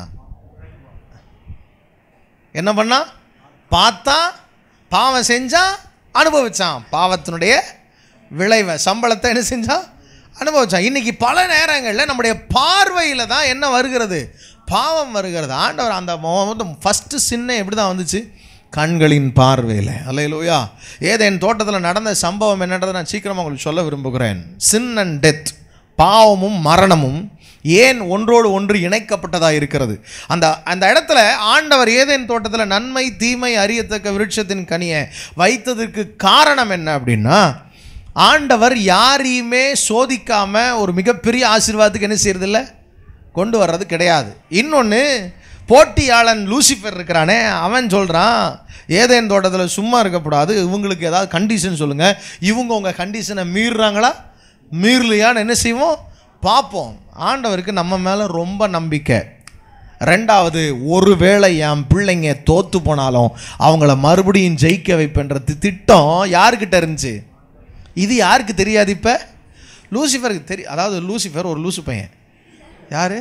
என்ன பண்ணா பார்த்தா பாவம் செஞ்சா அனுபவிச்சான் பாவத்தினுடைய விளைவை சம்பளத்தை என்ன செஞ்சான் அனுபவிச்சான் இன்னைக்கு பல நேரங்களில் நம்முடைய பார்வையில் தான் என்ன வருகிறது பாவம் வருகிறது ஆண்டவர் அந்த ஃபஸ்ட்டு சின்ன எப்படி தான் வந்துச்சு கண்களின் பார்வையில் அல்லையிலோயா ஏதேன் தோட்டத்தில் நடந்த சம்பவம் என்னன்றதை நான் சீக்கிரமாக உங்களுக்கு சொல்ல விரும்புகிறேன் சின் அண்ட் டெத் பாவமும் மரணமும் ஏன் ஒன்றோடு ஒன்று இணைக்கப்பட்டதாக இருக்கிறது அந்த அந்த இடத்துல ஆண்டவர் ஏதேன் தோட்டத்தில் நன்மை தீமை அறியத்தக்க விருட்சத்தின் கனியை வைத்ததற்கு காரணம் என்ன அப்படின்னா ஆண்டவர் யாரையுமே சோதிக்காம ஒரு மிகப்பெரிய ஆசீர்வாதத்துக்கு என்ன செய்யறதில்ல கொண்டு வர்றது கிடையாது இன்னொன்று போட்டியாளன் லூசிஃபர் இருக்கிறானே அவன் சொல்கிறான் ஏதேன் தோட்டத்தில் சும்மா இருக்கக்கூடாது இவங்களுக்கு ஏதாவது கண்டிஷன் சொல்லுங்கள் இவங்க உங்கள் கண்டிஷனை மீறுறாங்களா மீறலையான்னு என்ன செய்வோம் பார்ப்போம் ஆண்டவருக்கு நம்ம மேலே ரொம்ப நம்பிக்கை ரெண்டாவது ஒருவேளை என் பிள்ளைங்க தோத்து போனாலும் அவங்கள மறுபடியும் ஜெயிக்க வைப்பேன்ற தி- திட்டம் யாருக்கிட்ட இருந்துச்சு இது யாருக்கு தெரியாது இப்போ லூசிஃபருக்கு தெரி அதாவது லூசிஃபர் ஒரு லூசு பையன் யார்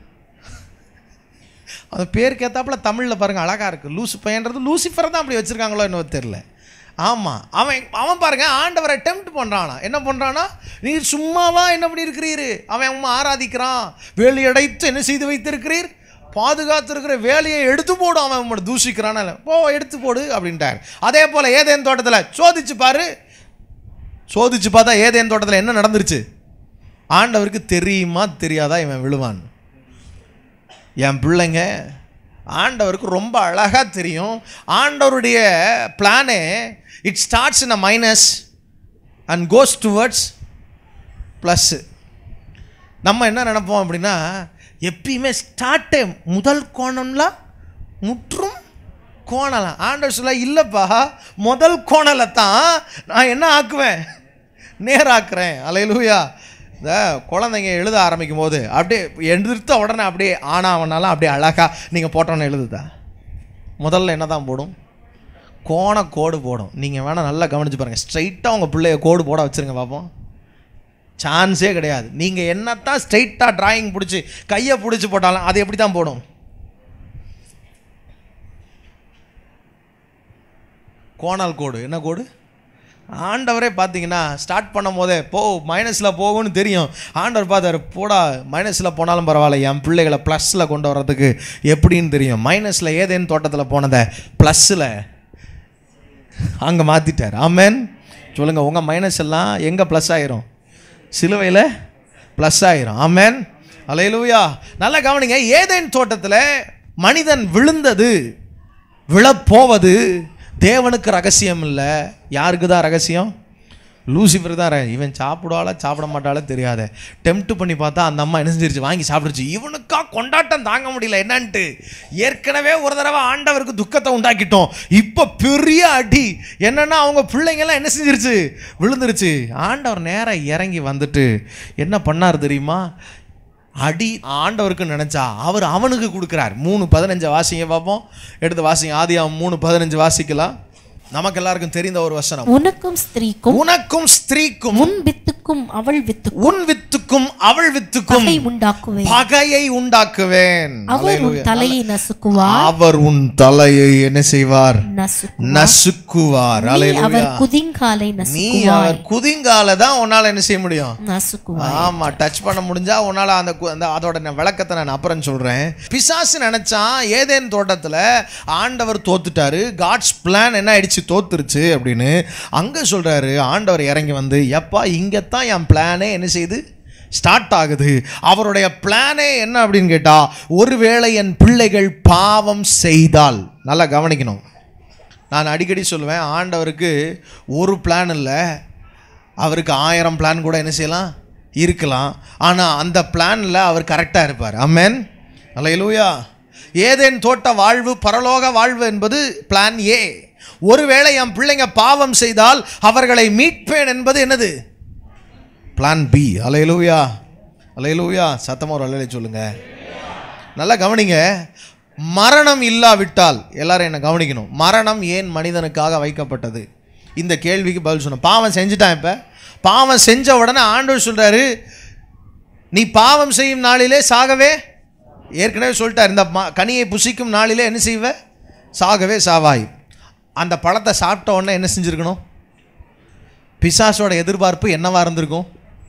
அந்த பேருக்கு ஏத்தாப்புல தமிழில் பாருங்கள் அழகாக இருக்குது லூசு பையன்றது லூசிஃபரை தான் அப்படி வச்சுருக்காங்களோ என்னவோ தெரில ஆமாம் அவன் அவன் பாருங்க ஆண்டவரை டெம்ப்ட் பண்ணுறானா என்ன பண்ணுறானா நீர் சும்மாவா என்ன பண்ணியிருக்கிறீர் அவன் உம்மை ஆராதிக்கிறான் வேலி அடைத்து என்ன செய்து வைத்திருக்கிறீர் பாதுகாத்திருக்கிற வேலையை எடுத்து போடும் அவன் உம்மோட தூஷிக்கிறான போ எடுத்து போடு அப்படின்ட்டார் அதே போல் ஏதேன் தோட்டத்தில் சோதிச்சு பாரு சோதிச்சு பார்த்தா ஏதேன் தோட்டத்தில் என்ன நடந்துருச்சு ஆண்டவருக்கு தெரியுமா தெரியாதா இவன் விழுவான் என் பிள்ளைங்க ஆண்டவருக்கு ரொம்ப அழகாக தெரியும் ஆண்டவருடைய பிளானே it starts in a minus and goes towards plus நம்ம என்ன நினைப்போம் அப்படின்னா எப்பயுமே ஸ்டார்ட்டே முதல் கோணம்ல முற்றும் கோணலாம் ஆண்டவர் சொல்ல இல்லைப்பா முதல் கோணலை தான் நான் என்ன ஆக்குவேன் நேராக்குறேன் அலையிலூயா இந்த குழந்தைங்க எழுத ஆரம்பிக்கும் போது அப்படியே எழுதிர்த்த உடனே அப்படியே ஆனாவனாலும் அப்படியே அழகாக நீங்கள் போட்டோன்னு எழுதுதா முதல்ல என்ன தான் போடும் கோண கோடு போடும் நீங்கள் வேணால் நல்லா கவனிச்சு பாருங்கள் ஸ்ட்ரைட்டாக உங்கள் பிள்ளைய கோடு போட வச்சுருங்க பார்ப்போம் சான்ஸே கிடையாது நீங்கள் என்னத்தான் ஸ்ட்ரைட்டாக டிராயிங் பிடிச்சி கையை பிடிச்சி போட்டாலும் அது எப்படி தான் போடும் கோணல் கோடு என்ன கோடு ஆண்டவரே பார்த்தீங்கன்னா ஸ்டார்ட் பண்ணும் போதே போ மைனஸில் போகும்னு தெரியும் ஆண்டவர் பார்த்தாரு போடா மைனஸில் போனாலும் பரவாயில்ல என் பிள்ளைகளை ப்ளஸில் கொண்டு வர்றதுக்கு எப்படின்னு தெரியும் மைனஸில் ஏதேன்னு தோட்டத்தில் போனதை ப்ளஸ்ஸில் அங்கே மாற்றிட்டார் ஆமேன் சொல்லுங்கள் உங்கள் மைனஸ் எல்லாம் எங்கே ப்ளஸ் ஆயிரும் சிலுவையில் ப்ளஸ் ஆயிரும் ஆமேன் அலையிலுயா நல்லா கவனிங்க ஏதேன் தோட்டத்தில் மனிதன் விழுந்தது விழப்போவது தேவனுக்கு ரகசியம் இல்லை யாருக்கு தான் ரகசியம் லூசிஃபர் தான் ர- இவன் சாப்பிடுவாளா சாப்பிட மாட்டாளா தெரியாத டெம்ப்ட் பண்ணி பார்த்தா அந்த அம்மா என்ன செஞ்சிருச்சு வாங்கி சாப்பிடுச்சு இவனுக்கா கொண்டாட்டம் தாங்க முடியல என்னன்ட்டு ஏற்கனவே ஒரு தடவை ஆண்டவருக்கு துக்கத்தை உண்டாக்கிட்டோம் இப்போ பெரிய அடி என்னன்னா அவங்க பிள்ளைங்கெல்லாம் என்ன செஞ்சிருச்சு விழுந்துருச்சு ஆண்டவர் நேரா இறங்கி வந்துட்டு என்ன பண்ணார் தெரியுமா அடி ஆண்டவருக்கு நினைச்சா அவர் அவனுக்கு கொடுக்குறார் மூணு பதினஞ்சு வாசிங்க பார்ப்போம் எடுத்து வாசிங்க ஆதி மூணு பதினஞ்சு வாசிக்கலாம் நமக்கு எல்லாருக்கும் தெரிந்த ஒரு வசனம் உனக்கும் ஸ்திரீக்கும் உனக்கும் ஸ்திரீக்கும் உன் வித்துக்கும் அவள் வித்துக்கும் உன் வித்துக்கும் அவள் வித்துக்கும் பகை உண்டாக்குவேன் பகையை உண்டாக்குவேன் அவர் உன் தலையை நசுக்குவார் அவர் உன் தலையை என்ன செய்வார் நசுக்கு நசுக்குவார் நீ அல்லேலூயா. அவர் குதிங்காலை நீ நசுக்குவாய் அவர் குதிங்கால தான் உன்னால என்ன செய்ய முடியும் நசுக்குவாய் ஆமா டச் பண்ண முடிஞ்சா உன்னால அந்த கு- அந்த அதோட நான் விளக்கத்தை நான் அப்புறம் சொல்றேன் பிசாசு நினைச்சான் ஏதேன் தோட்டத்துல ஆண்டவர் தோத்துட்டாரு காட்ஸ் பிளான் என்ன ஆயிடுச்சு தோத்துருச்சு அப்படின்னு அங்க சொல்றாரு ஆண்டவர் இறங்கி வந்து எப்பா இங்கத்தான் என் பிளானே என்ன செய்யுது ஸ்டார்ட் ஆகுது அவருடைய பிளானே என்ன அப்படின்னு கேட்டா ஒருவேளை என் பிள்ளைகள் பாவம் செய்தால் நல்லா கவனிக்கணும் நான் அடிக்கடி சொல்லுவேன் ஆண்டவருக்கு ஒரு பிளான் இல்லை அவருக்கு ஆயிரம் பிளான் கூட என்ன செய்யலாம் இருக்கலாம் ஆனால் அந்த பிளானில் அவர் கரெக்டாக இருப்பார் அம்மேன் அல்லையிலூயா ஏதேன் தோட்ட வாழ்வு பரலோக வாழ்வு என்பது பிளான் ஏ ஒருவேளை என் பிள்ளைங்க பாவம் செய்தால் அவர்களை மீட்பேன் என்பது என்னது பிளான் பி அலையலூயா அலையலூயா சத்தமாக ஒரு அலையில சொல்லுங்கள் நல்லா கவனிங்க மரணம் இல்லாவிட்டால் எல்லாரும் என்ன கவனிக்கணும் மரணம் ஏன் மனிதனுக்காக வைக்கப்பட்டது இந்த கேள்விக்கு பதில் சொன்ன பாவம் செஞ்சுட்டான் இப்போ பாவம் செஞ்ச உடனே ஆண்டவர் சொல்றாரு நீ பாவம் செய்யும் நாளிலே சாகவே ஏற்கனவே சொல்லிட்டார் இந்த ம- கனியை புசிக்கும் நாளிலே என்ன செய்வ சாகவே சாவாய் அந்த பழத்தை சாப்பிட்ட உடனே என்ன செஞ்சுருக்கணும் பிசாசோட எதிர்பார்ப்பு என்னவா இருந்திருக்கும்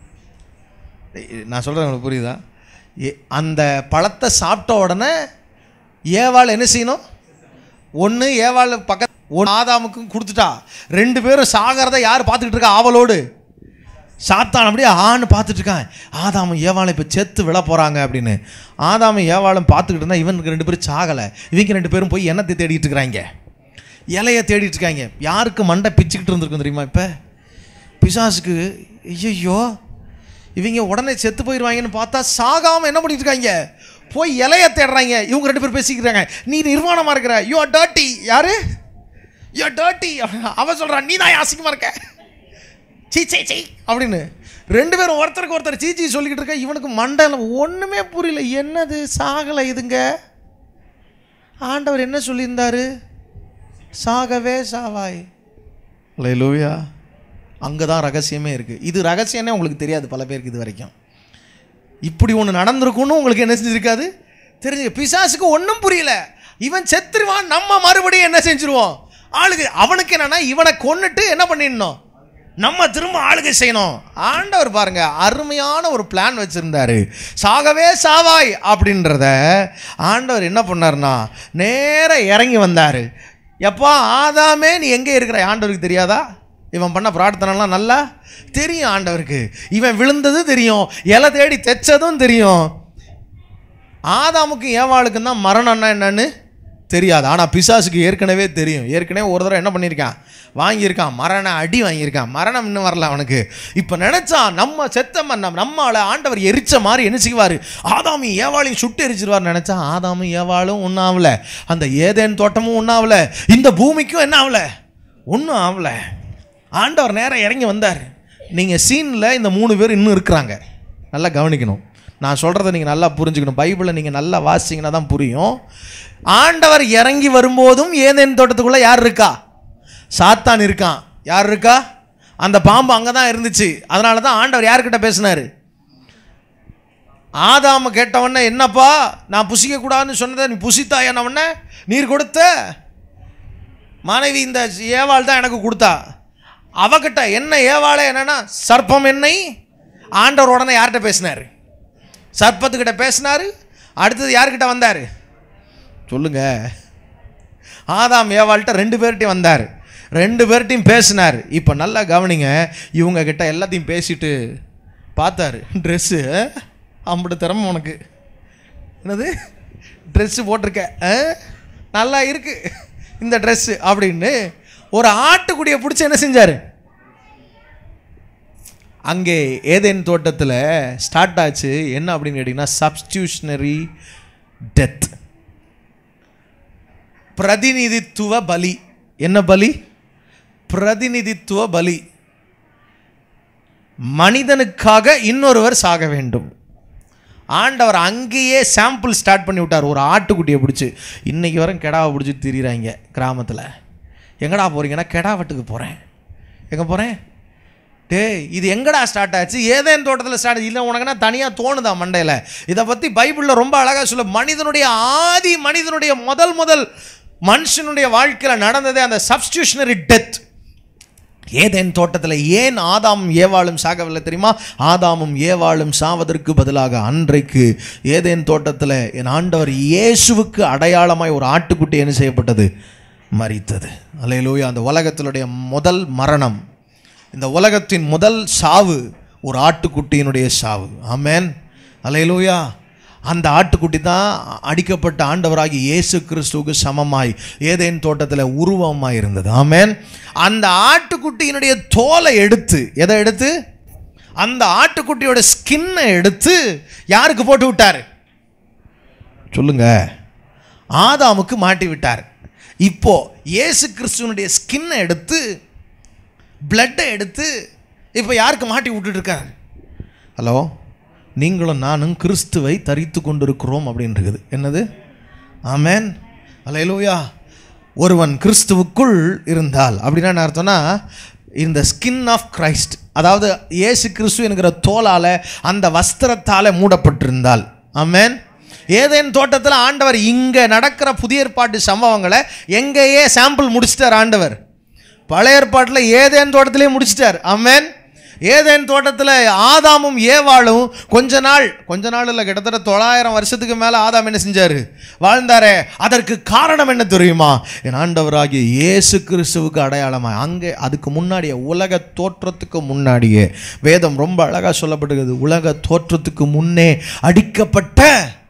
நான் சொல்கிறேன் உங்களுக்கு புரியுதா ஏ- அந்த பழத்தை சாப்பிட்ட உடனே ஏவாள் என்ன செய்யணும் ஒன்று ஏவாள் பக்கத்து ஒன்று ஆதாமுக்கும் கொடுத்துட்டா ரெண்டு பேரும் சாகிறத யார் பார்த்துக்கிட்டு இருக்கா ஆவலோடு சாத்தான் அப்படியே ஆன்னு பார்த்துட்டு இருக்கான் ஆதாமும் ஏவாளும் இப்போ செத்து விழ போகிறாங்க அப்படின்னு ஆதாமும் ஏவாளும் பார்த்துக்கிட்டு இருந்தா இவனுக்கு ரெண்டு பேரும் சாகலை இவங்க ரெண்டு பேரும் போய் எண்ணத்தை தேடிட்டு இருக்கிறாங்க இலையை தேடிட்டு இருக்காங்க யாருக்கு மண்டை பிச்சுக்கிட்டு இருந்திருக்கும் தெரியுமா இப்போ பிசாசுக்கு ஐயோ இவங்க உடனே செத்து போயிடுவாங்கன்னு பார்த்தா சாகாமல் என்ன பண்ணிட்டு இருக்காங்க போய் இலைய தேடுறாங்க இவங்க ரெண்டு பேரும் பேசிக்கிறாங்க நீ நிர்வாணமாக இருக்கிற யூ ஆர் டர்ட்டி யாரு யூ ஆர் டர்ட்டி அவ சொல்கிறான் நீ தான் அசிங்கமாக இருக்க சீ சீ சீ அப்படின்னு ரெண்டு பேரும் ஒருத்தருக்கு ஒருத்தர் சீச்சி சொல்லிக்கிட்டு இருக்க இவனுக்கு மண்டையில் ஒன்றுமே புரியல என்னது சாகலை இதுங்க ஆண்டவர் என்ன சொல்லியிருந்தாரு சாகவே சாவாய் லூயா அங்கே தான் ரகசியமே இருக்குது இது ரகசியமே உங்களுக்கு தெரியாது பல பேருக்கு இது வரைக்கும் இப்படி ஒன்று நடந்திருக்கும்னு உங்களுக்கு என்ன செஞ்சிருக்காது தெரிஞ்சு பிசாசுக்கு ஒன்றும் புரியல இவன் செத்துருவான் நம்ம மறுபடியும் என்ன செஞ்சிருவோம் ஆளுகை அவனுக்கு என்னன்னா இவனை கொன்னுட்டு என்ன பண்ணிடணும் நம்ம திரும்ப ஆளுகை செய்யணும் ஆண்டவர் பாருங்க அருமையான ஒரு பிளான் வச்சிருந்தாரு சாகவே சாவாய் அப்படின்றத ஆண்டவர் என்ன பண்ணாருன்னா நேரா இறங்கி வந்தார் எப்பா ஆதாமே நீ எங்கே இருக்கிற ஆண்டவருக்கு தெரியாதா இவன் பண்ண பிரார்த்தனைலாம் நல்லா தெரியும் ஆண்டவருக்கு இவன் விழுந்தது தெரியும் இலை தேடி தைச்சதும் தெரியும் ஆதாமுக்கும் ஏவாளுக்கும் தான் மரணம்னா என்னன்னு தெரியாது ஆனால் பிசாசுக்கு ஏற்கனவே தெரியும் ஏற்கனவே ஒரு தடவை என்ன பண்ணியிருக்கான் வாங்கியிருக்கான் மரண அடி வாங்கியிருக்கான் மரணம் இன்னும் வரல அவனுக்கு இப்போ நினச்சான் நம்ம செத்த நம்ம நம்மளை ஆண்டவர் எரிச்ச மாதிரி என்ன செய்வார் ஆதாமும் ஏவாளையும் சுட்டு எரிச்சிருவார் நினச்சா ஆதாமும் ஏவாளும் ஒன்றும் ஆகல அந்த ஏதேன் தோட்டமும் ஒன்றும் ஆகல இந்த பூமிக்கும் என்ன ஆகல ஒன்றும் ஆகல ஆண்டவர் நேரம் இறங்கி வந்தார் நீங்கள் சீனில் இந்த மூணு பேர் இன்னும் இருக்கிறாங்க நல்லா கவனிக்கணும் நான் சொல்கிறத நீங்கள் நல்லா புரிஞ்சுக்கணும் பைபிளை நீங்கள் நல்லா வாசிங்கன்னா தான் புரியும் ஆண்டவர் இறங்கி வரும்போதும் ஏதேன் தோட்டத்துக்குள்ளே யார் இருக்கா சாத்தான் இருக்கான் யார் இருக்கா அந்த பாம்பு அங்கே தான் இருந்துச்சு அதனால தான் ஆண்டவர் யார்கிட்ட பேசினார் ஆதாம கேட்டவொடனே என்னப்பா நான் புசிக்கக்கூடாதுன்னு சொன்னதை நீ புசித்தா என்னவொடனே நீர் கொடுத்த மனைவி இந்த ஏவாள் தான் எனக்கு கொடுத்தா அவகிட்ட என்ன ஏவாளே என்னன்னா சர்ப்பம் என்னை ஆண்டவர் உடனே யார்கிட்ட பேசினார் சர்ப்பத்துக்கிட்ட பேசினார் அடுத்தது யார்கிட்ட வந்தார் சொல்லுங்க ஆதாம் ஏவாள்கிட்ட ரெண்டு பேர்கிட்டையும் வந்தார் ரெண்டு பேர்கிட்டையும் பேசினார் இப்போ நல்லா கவனிங்க இவங்க கிட்ட எல்லாத்தையும் பேசிட்டு பார்த்தாரு ட்ரெஸ்ஸு அம்பிட்டு திறமை உனக்கு என்னது ட்ரெஸ்ஸு போட்டிருக்க ஆ? நல்லா இருக்கு இந்த ட்ரெஸ்ஸு அப்படின்னு ஒரு ஆட்டுக்குடியை பிடிச்சி என்ன செஞ்சார் அங்கே ஏதேன் தோட்டத்தில் ஸ்டார்ட் ஆச்சு என்ன அப்படின்னு கேட்டிங்கன்னா சப்ஸ்டியூஷனரி டெத் பிரதிநிதித்துவ பலி என்ன பலி பிரதிநிதித்துவ பலி மனிதனுக்காக இன்னொருவர் சாக வேண்டும் ஆண்டவர் அங்கேயே சாம்பிள் ஸ்டார்ட் பண்ணி விட்டார் ஒரு ஆட்டுக்குட்டியை பிடிச்சி இன்னைக்கு வரும் கெடாவை பிடிச்சி திரியிறாங்க கிராமத்தில் எங்கடா போகிறீங்கன்னா கெடா வெட்டுக்கு போகிறேன் எங்கே போகிறேன் டேய் இது எங்கடா ஸ்டார்ட் ஆச்சு ஏதேன் தோட்டத்தில் ஸ்டார்ட் இல்லை உனக்குன்னா தனியாக தோணுதா மண்டையில் இதை பற்றி பைபிளில் ரொம்ப அழகாக சொல்ல மனிதனுடைய ஆதி மனிதனுடைய முதல் முதல் மனுஷனுடைய வாழ்க்கையில் நடந்ததே அந்த சப்ஸ்டியூஷனரி டெத் ஏதேன் தோட்டத்தில் ஏன் ஆதாமும் ஏவாளும் சாகவில்லை தெரியுமா ஆதாமும் ஏவாளும் சாவதற்கு பதிலாக அன்றைக்கு ஏதேன் தோட்டத்தில் என் ஆண்டவர் இயேசுவுக்கு அடையாளமாய் ஒரு ஆட்டுக்குட்டி என்ன செய்யப்பட்டது மரித்தது அல்லேலூயா அந்த உலகத்தினுடைய முதல் மரணம் இந்த உலகத்தின் முதல் சாவு ஒரு ஆட்டுக்குட்டியினுடைய சாவு ஆமென் அல்லேலூயா அந்த ஆட்டுக்குட்டி தான் அடிக்கப்பட்ட ஆண்டவராகி இயேசு கிறிஸ்துவுக்கு சமமாய் ஏதேன் தோட்டத்தில் உருவமாய் இருந்தது ஆமென் அந்த ஆட்டுக்குட்டியினுடைய தோலை எடுத்து எதை எடுத்து அந்த ஆட்டுக்குட்டியோட ஸ்கின்னை எடுத்து யாருக்கு போட்டு விட்டார் சொல்லுங்க ஆதாமுக்கு மாட்டி விட்டார் இப்போ இயேசு கிறிஸ்துவனுடைய ஸ்கின்னை எடுத்து பிளட்டை எடுத்து இப்போ யாருக்கு மாட்டி விட்டுட்டு இருக்காரு ஹலோ நீங்களும் நானும் கிறிஸ்துவை தரித்து கொண்டிருக்கிறோம் அப்படின்னு இருக்குது என்னது ஆமென் அல்லேலூயா ஒருவன் கிறிஸ்துவுக்குள் இருந்தால் அப்படின்னா என்ன அர்த்தம்னா இந்த ஸ்கின் ஆஃப் கிரைஸ்ட் அதாவது இயேசு கிறிஸ்து என்கிற தோலால் அந்த வஸ்திரத்தால் மூடப்பட்டிருந்தால் ஆமென் ஏதேன் தோட்டத்தில் ஆண்டவர் இங்கே நடக்கிற புதிய ஏற்பாட்டு சம்பவங்களை எங்கேயே சாம்பிள் முடிச்சிட்டார் ஆண்டவர் பழைய ஏற்பாட்டில் ஏதேன் தோட்டத்திலே முடிச்சிட்டார் ஆமென் ஏதேன் தோட்டத்தில் ஆதாமும் ஏவாளும் கொஞ்ச நாள் கொஞ்ச நாள் இல்லை கிட்டத்தட்ட தொள்ளாயிரம் வருஷத்துக்கு மேலே ஆதாம் என்ன செஞ்சார் வாழ்ந்தாரே அதற்கு காரணம் என்ன தெரியுமா என் ஆண்டவராகிய இயேசு கிறிஸ்துவுக்கு அடையாளமாக அங்கே அதுக்கு முன்னாடியே உலக தோற்றத்துக்கு முன்னாடியே வேதம் ரொம்ப அழகாக சொல்லப்பட்டிருக்குது உலக தோற்றத்துக்கு முன்னே அடிக்கப்பட்ட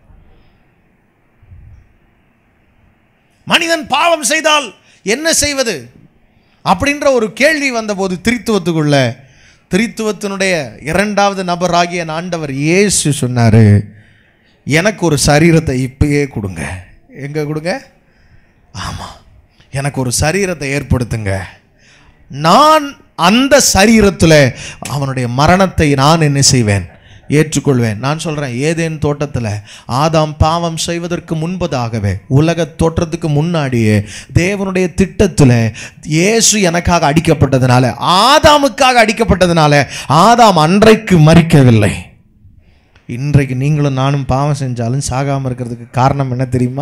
மனிதன் பாவம் செய்தால் என்ன செய்வது அப்படின்ற ஒரு கேள்வி வந்தபோது திரித்துவத்துக்குள்ள திரித்துவத்தினுடைய இரண்டாவது நபராகிய என் ஆண்டவர் இயேசு சொன்னார் எனக்கு ஒரு சரீரத்தை இப்பயே கொடுங்க எங்கே கொடுங்க ஆமாம் எனக்கு ஒரு சரீரத்தை ஏற்படுத்துங்க நான் அந்த சரீரத்தில் அவனுடைய மரணத்தை நான் என்ன செய்வேன் ஏற்றுக்கொள்வேன் நான் சொல்கிறேன் ஏதேன் தோட்டத்தில் ஆதாம் பாவம் செய்வதற்கு முன்பதாகவே உலக தோற்றத்துக்கு முன்னாடியே தேவனுடைய திட்டத்தில் இயேசு எனக்காக அடிக்கப்பட்டதுனால ஆதாமுக்காக அடிக்கப்பட்டதுனால ஆதாம் அன்றைக்கு மறிக்கவில்லை இன்றைக்கு நீங்களும் நானும் பாவம் செஞ்சாலும் சாகாமல் இருக்கிறதுக்கு காரணம் என்ன தெரியுமா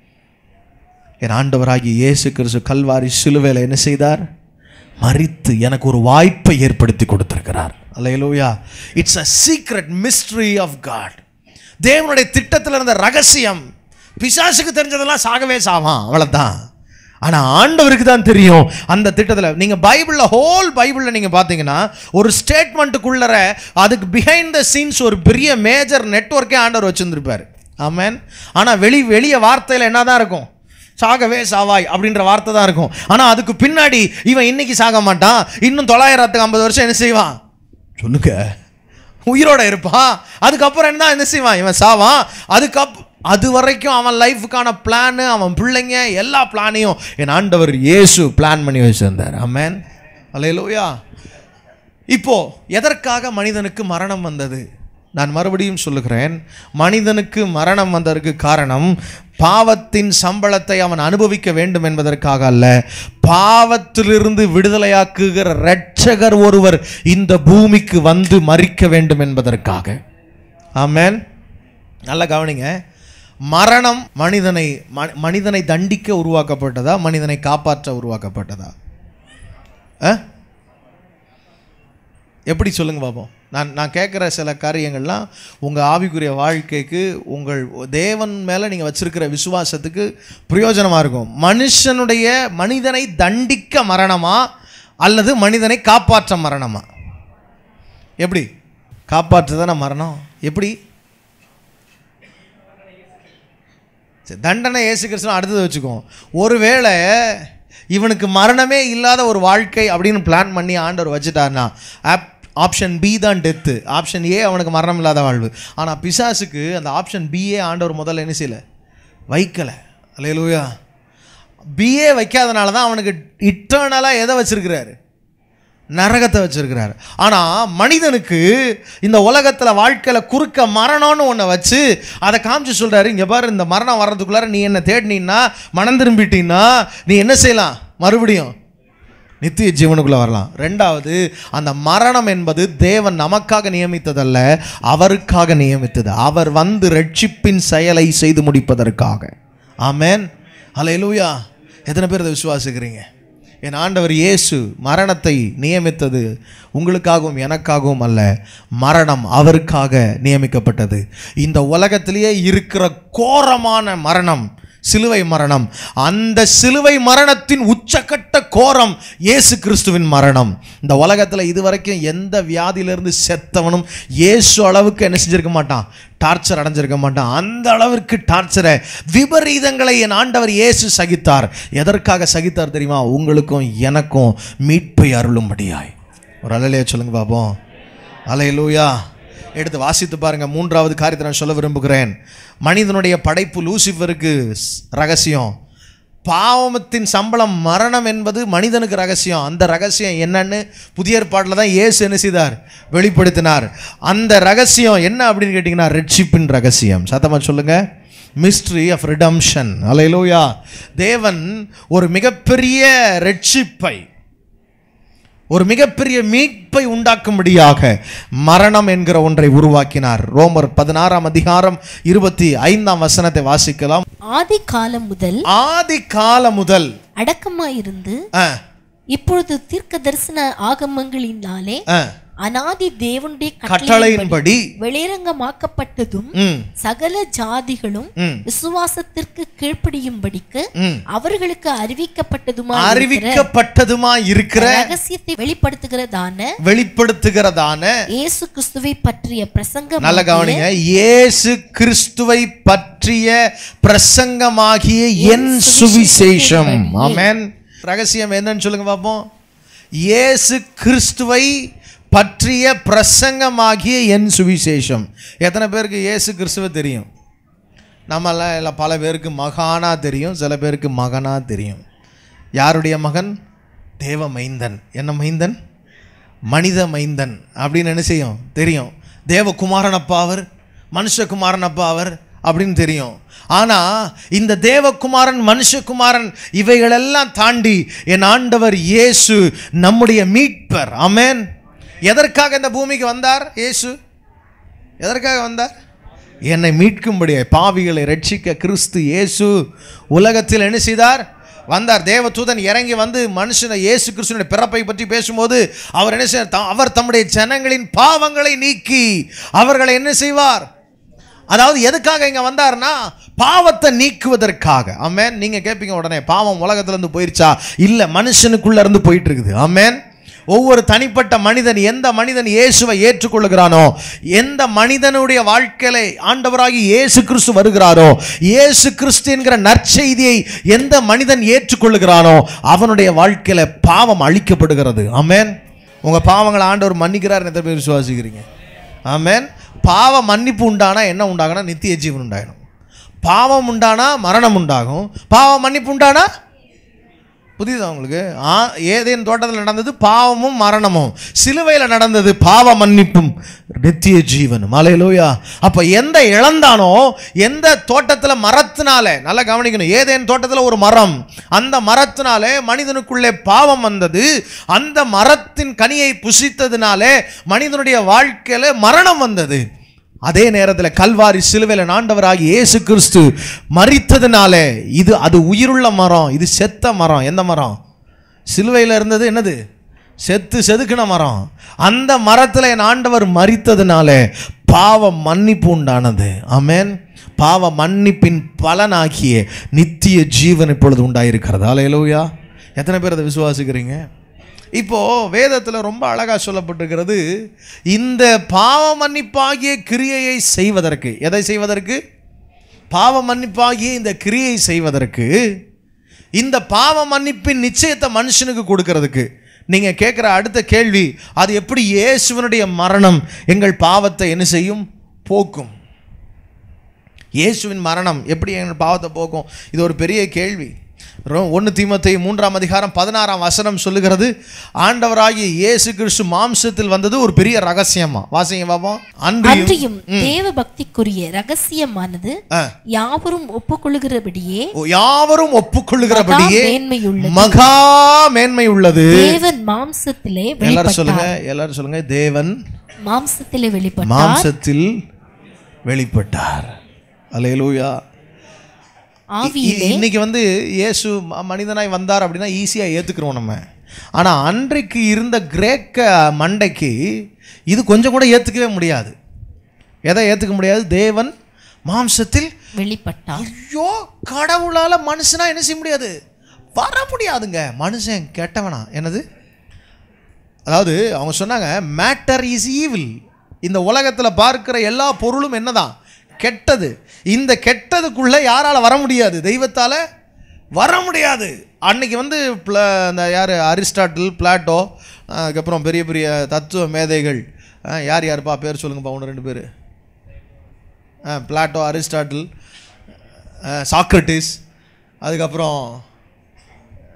என் ஆண்டவராகிய இயேசு கிறிஸ்து கல்வாரி சிலுவையில் என்ன செய்தார் மறித்து எனக்கு ஒரு வாய்ப்பை ஏற்படுத்தி கொடுத்திருக்கிறார் hallelujah it's a secret mystery of God தேவனுடைய திட்டத்தில் இருந்த ரகசியம் பிசாசுக்கு தெரிஞ்சதெல்லாம் சாகவே சாவான் அவ்வளோதான் ஆனால் ஆண்டவருக்கு தான் தெரியும் அந்த திட்டத்தில் நீங்கள் பைபிளில் ஹோல் பைபிளில் நீங்கள் பார்த்தீங்கன்னா ஒரு ஸ்டேட்மெண்ட்டுக்குள்ளற அதுக்கு பிஹைண்ட் த சீன்ஸ் ஒரு பெரிய மேஜர் நெட்ஒர்க்கே ஆண்டவர் வச்சுருந்துருப்பார் ஆமேன் ஆனால் வெளி வெளிய வார்த்தையில் என்ன தான் இருக்கும் சாகவே சாவாய் அப்படின்ற வார்த்தை தான் இருக்கும் ஆனால் அதுக்கு பின்னாடி இவன் இன்னைக்கு சாக மாட்டான் இன்னும் தொள்ளாயிரத்துக்கு ஐம்பது வருஷம் என்ன செய்வான் சொல்லுங்க உயிரோட இருப்பான் அதுக்கப்புறம் என்ன என்ன செய்வான் இவன் சாவான் அதுக்கப் அது வரைக்கும் அவன் லைஃபுக்கான பிளானு அவன் பிள்ளைங்க எல்லா பிளானையும் என் ஆண்டவர் இயேசு பிளான் பண்ணி வச்சிருந்தார் ஆமேன் அல்லையிலோயா இப்போ எதற்காக மனிதனுக்கு மரணம் வந்தது நான் மறுபடியும் சொல்லுகிறேன் மனிதனுக்கு மரணம் வந்ததற்கு காரணம் பாவத்தின் சம்பளத்தை அவன் அனுபவிக்க வேண்டும் என்பதற்காக அல்ல பாவத்திலிருந்து விடுதலையாக்குகிற இரட்சகர் ஒருவர் இந்த பூமிக்கு வந்து மறிக்க வேண்டும் என்பதற்காக ஆமென் நல்லா கவனிங்க மரணம் மனிதனை ம- மனிதனை தண்டிக்க உருவாக்கப்பட்டதா மனிதனை காப்பாற்ற உருவாக்கப்பட்டதா ஆ எப்படி சொல்லுங்க பாப்போம் நான் நான் கேட்குற சில காரியங்கள்லாம் உங்கள் ஆவிக்குரிய வாழ்க்கைக்கு உங்கள் தேவன் மேலே நீங்கள் வச்சிருக்கிற விசுவாசத்துக்கு பிரயோஜனமாக இருக்கும் மனுஷனுடைய மனிதனை தண்டிக்க மரணமா அல்லது மனிதனை காப்பாற்ற மரணமா எப்படி காப்பாற்றுதானே மரணம் எப்படி சரி, தண்டனை இயேசு கிறிஸ்துவ அடுத்தது வச்சுக்குவோம் ஒருவேளை இவனுக்கு மரணமே இல்லாத ஒரு வாழ்க்கை அப்படின்னு பிளான் பண்ணி ஆண்டவர் வச்சுட்டார்னா ஆப் ஆப்ஷன் பி தான் டெத்து ஆப்ஷன் ஏ அவனுக்கு மரணம் இல்லாத வாழ்வு ஆனால் பிசாசுக்கு அந்த ஆப்ஷன் பிஏ ஆண்டவர் முதல்ல என்ன செய்யலை வைக்கலை அல்லேலூயா பிஏ வைக்காதனால தான் அவனுக்கு இட்டர்னலாக எதை வச்சிருக்கிறாரு நரகத்தை வச்சிருக்கிறார் ஆனால் மனிதனுக்கு இந்த உலகத்தில் வாழ்க்கையில் குறுக்க மரணம்னு ஒன்றை வச்சு அதை காமிச்சு சொல்கிறாரு இங்கே பாரு இந்த மரணம் வர்றதுக்குள்ளார நீ என்ன தேடினீன்னா மனம் திரும்பிட்டீன்னா நீ என்ன செய்யலாம் மறுபடியும் நித்திய ஜீவனுக்குள்ளே வரலாம் ரெண்டாவது அந்த மரணம் என்பது தேவன் நமக்காக நியமித்ததல்ல அவருக்காக நியமித்தது அவர் வந்து ரட்சிப்பின் செயலை செய்து முடிப்பதற்காக ஆமென் அல்லேலூயா எத்தனை பேர் இதை விசுவாசிக்கிறீங்க என் ஆண்டவர் இயேசு மரணத்தை நியமித்தது உங்களுக்காகவும் எனக்காகவும் அல்ல மரணம் அவருக்காக நியமிக்கப்பட்டது இந்த உலகத்திலேயே இருக்கிற கோரமான மரணம் சிலுவை மரணம் அந்த சிலுவை மரணத்தின் உச்சக்கட்ட கோரம் இயேசு கிறிஸ்துவின் மரணம் இந்த உலகத்தில் இதுவரைக்கும் எந்த வியாதியிலிருந்து செத்தவனும் இயேசு அளவுக்கு என்ன செஞ்சிருக்க மாட்டான் டார்ச்சர் அடைஞ்சிருக்க மாட்டான் அந்த அளவிற்கு டார்ச்சரை விபரீதங்களை என் ஆண்டவர் இயேசு சகித்தார் எதற்காக சகித்தார் தெரியுமா உங்களுக்கும் எனக்கும் மீட்பை அருளும்படியாய் ஒரு அலையிலேயே சொல்லுங்க பாப்போம் அலையிலூயா எடுத்து வாசித்து பாருங்க மூன்றாவது காரியத்தை நான் சொல்ல விரும்புகிறேன் மனிதனுடைய படைப்பு லூசிஃபருக்கு ஸ்- ரகசியம் பாவத்தின் சம்பளம் மரணம் என்பது மனிதனுக்கு ரகசியம் அந்த ரகசியம் என்னன்னு புதிய ஏற்பாட்டில் தான் இயேசு என்ன செய்தார் வெளிப்படுத்தினார் அந்த ரகசியம் என்ன அப்படின்னு கேட்டிங்கன்னா ரெட்ஷிப்பின் ரகசியம் சத்தமா சொல்லுங்க மிஸ்ட்ரி ஆஃப் ரிடம்ஷன் அலையிலோயா தேவன் ஒரு மிகப்பெரிய ரெட்ஷிப்பை ஒரு மிகப்பெரிய மீட்பை உண்டாக்கும்படியாக மரணம் என்கிற ஒன்றை உருவாக்கினார் ரோமர் பதினாறாம் அதிகாரம் இருபத்தி ஐந்தாம் வசனத்தை வாசிக்கலாம் ஆதி காலம் முதல் ஆதி காலம் முதல் அடக்கமாயிருந்து ஆ, இப்பொழுது தீர்க்க தரிசன ஆகமங்களினாலே ஆ, அனாதி தேவனுடைய கட்டளை கட்டளையின்படி வெளிரங்கமாக்கப்பட்டதும் ம், சகல ஜாதிகளும் ம், விசுவாசத்திற்கு கீழ்ப்படியும்படிக்கு ம். அவர்களுக்கு அறிவிக்கப்பட்டதுமா அறிவிக்கப்பட்டதுமா இருக்கிற ரகசியத்தை வெளிப்படுத்துகிறதான வெளிப்படுத்துகிறதான இயேசு கிறிஸ்துவை பற்றிய பிரசங்கம் நல்ல கவனிங்க இயேசு கிறிஸ்துவை பற்றிய பிரசங்கமாகிய என் சுவிசேஷம் ஆமென் ரகசியம் என்னன்னு சொல்லுங்க பார்ப்போம் இயேசு கிறிஸ்துவை பற்றிய பிரசங்கமாகிய என் சுவிசேஷம் எத்தனை பேருக்கு இயேசு கிறிஸ்துவை தெரியும் நம்மெல்லாம் இல்லை பல பேருக்கு மகானா தெரியும் சில பேருக்கு மகனா தெரியும் யாருடைய மகன் தேவ மைந்தன் என்ன மைந்தன் மனித மைந்தன் அப்படின்னு என்ன செய்யும் தெரியும் தேவகுமாரன் அப்பா அவர் மனுஷகுமாரன் அப்பா அவர் அப்படின்னு தெரியும் ஆனால் இந்த தேவகுமாரன் மனுஷகுமாரன் இவைகளெல்லாம் தாண்டி என் ஆண்டவர் இயேசு நம்முடைய மீட்பர் ஆமென் எதற்காக இந்த பூமிக்கு வந்தார் இயேசு எதற்காக வந்தார் என்னை மீட்கும்படியே பாவிகளை ரட்சிக்க கிறிஸ்து இயேசு உலகத்தில் என்ன செய்தார் வந்தார் தேவதூதன் இறங்கி வந்து மனுஷனை இயேசு கிறிஸ்துனுடைய பிறப்பை பற்றி பேசும்போது அவர் என்ன செய்வார் த- அவர் தம்முடைய ஜனங்களின் பாவங்களை நீக்கி அவர்களை என்ன செய்வார் அதாவது எதுக்காக இங்க வந்தாருன்னா பாவத்தை நீக்குவதற்காக ஆமென் நீங்க கேட்பீங்க உடனே பாவம் உலகத்துல இருந்து போயிருச்சா இல்ல மனுஷனுக்குள்ள இருந்து போயிட்டு இருக்குது ஆமென் ஒவ்வொரு தனிப்பட்ட மனிதன் எந்த மனிதன் இயேசுவை ஏற்றுக்கொள்கிறானோ எந்த மனிதனுடைய வாழ்க்கையில ஆண்டவராகி இயேசு கிறிஸ்து வருகிறாரோ இயேசு கிறிஸ்து என்கிற நற்செய்தியை எந்த மனிதன் ஏற்றுக்கொள்கிறானோ அவனுடைய வாழ்க்கையில பாவம் அழிக்கப்படுகிறது ஆமென் உங்க பாவங்களை ஆண்டவர் மன்னிக்கிறார் எத்தனை பேர் விசுவாசிக்கிறீங்க ஆமென் பாவ மன்னிப்பு உண்டானா என்ன உண்டாகும்னா நித்திய ஜீவன் உண்டாகணும் பாவம் உண்டானா மரணம் உண்டாகும் பாவ மன்னிப்பு உண்டானா புரியுதா உங்களுக்கு ஆ ஏதேன் தோட்டத்தில் நடந்தது பாவமும் மரணமும் சிலுவையில் நடந்தது பாவ மன்னிப்பும் நித்திய ஜீவனும் அலையலோயா அப்போ எந்த இழந்தானோ எந்த தோட்டத்தில் மரத்தினால நல்லா கவனிக்கணும் ஏதேன் தோட்டத்தில் ஒரு மரம் அந்த மரத்தினாலே மனிதனுக்குள்ளே பாவம் வந்தது அந்த மரத்தின் கனியை புசித்ததினாலே மனிதனுடைய வாழ்க்கையில் மரணம் வந்தது அதே நேரத்தில் கல்வாரி சிலுவையில் ஆண்டவராகி இயேசு கிறிஸ்து மரித்ததுனாலே இது அது உயிருள்ள மரம் இது செத்த மரம் எந்த மரம் சிலுவையில் இருந்தது என்னது செத்து செதுக்கின மரம் அந்த மரத்தில் என் ஆண்டவர் மரித்ததுனாலே பாவ மன்னிப்பு உண்டானது ஆமென் பாவ மன்னிப்பின் பலனாகிய நித்திய ஜீவன் இப்பொழுது உண்டாயிருக்கிறது அலையலோயா எத்தனை பேர் அதை விசுவாசிக்கிறீங்க இப்போ வேதத்தில் ரொம்ப அழகாக சொல்லப்பட்டிருக்கிறது இந்த பாவ மன்னிப்பாகிய கிரியையை செய்வதற்கு எதை செய்வதற்கு பாவ மன்னிப்பாகிய இந்த கிரியை செய்வதற்கு இந்த பாவ மன்னிப்பின் நிச்சயத்தை மனுஷனுக்கு கொடுக்கறதுக்கு நீங்கள் கேட்குற அடுத்த கேள்வி அது எப்படி இயேசுவனுடைய மரணம் எங்கள் பாவத்தை என்ன செய்யும் போக்கும் இயேசுவின் மரணம் எப்படி எங்கள் பாவத்தை போக்கும் இது ஒரு பெரிய கேள்வி ஒன்று தீமத்தை மூன்றாம் அதிகாரம் பதினாறாம் வசனம் சொல்லுகிறது ஆண்டவராகிய இயேசு கிறிஸ்து மாம்சத்தில் வந்தது ஒரு பெரிய ரகசியமா வாசிங்க பாப்போம் அன்றியும் அன்றியும் தேவ பக்திக்குரிய ரகசியமானது ஆ. யாவரும் ஒப்புக்கொள்கிறபடியே யாவரும் ஒப்புக்கொள்ளுகிறபடியே மகா மேன்மையுள்ளது. மகா மேன்மை உள்ளது தேவன் மாம்சத்திலே எல்லாரும் வெளிப்பட்டார் சொல்லுங்க எல்லாரும் சொல்லுங்க தேவன் மாம்சத்திலே வெளிப்பட்டார் மாம்சத்தில் வெளிப்பட்டார் அல்லேலூயா ஆவி இ- இன்னைக்கு வந்து இயேசு ம- மனிதனாய் வந்தார் அப்படின்னா ஈஸியாக ஏற்றுக்கிறோம் நம்ம ஆனால் அன்றைக்கு இருந்த கிரேக்க மண்டைக்கு இது கொஞ்சம் கூட ஏற்றுக்கவே முடியாது எதை ஏற்றுக்க முடியாது தேவன் மாம்சத்தில் வெளிப்பட்டார் ஐயோ கடவுளால் மனுஷனா என்ன செய்ய முடியாது வர முடியாதுங்க மனுஷன் கெட்டவனா என்னது அதாவது அவங்க சொன்னாங்க மேட்டர் இஸ் ஈவில் இந்த உலகத்தில் பார்க்கிற எல்லா பொருளும் என்னதான் கெட்டது இந்த கெட்டதுக்குள்ளே யாரால் வர முடியாது தெய்வத்தால் வர முடியாது அன்னைக்கு வந்து பிள அந்த யார் அரிஸ்டாட்டில் பிளாட்டோ அதுக்கப்புறம் பெரிய பெரிய தத்துவ மேதைகள் ஆ, யார் யாருப்பா பேர் சொல்லுங்கப்பா ஒன்று ரெண்டு பேர் பிளாட்டோ அரிஸ்டாட்டில் சாக்ரட்டிஸ் அதுக்கப்புறம்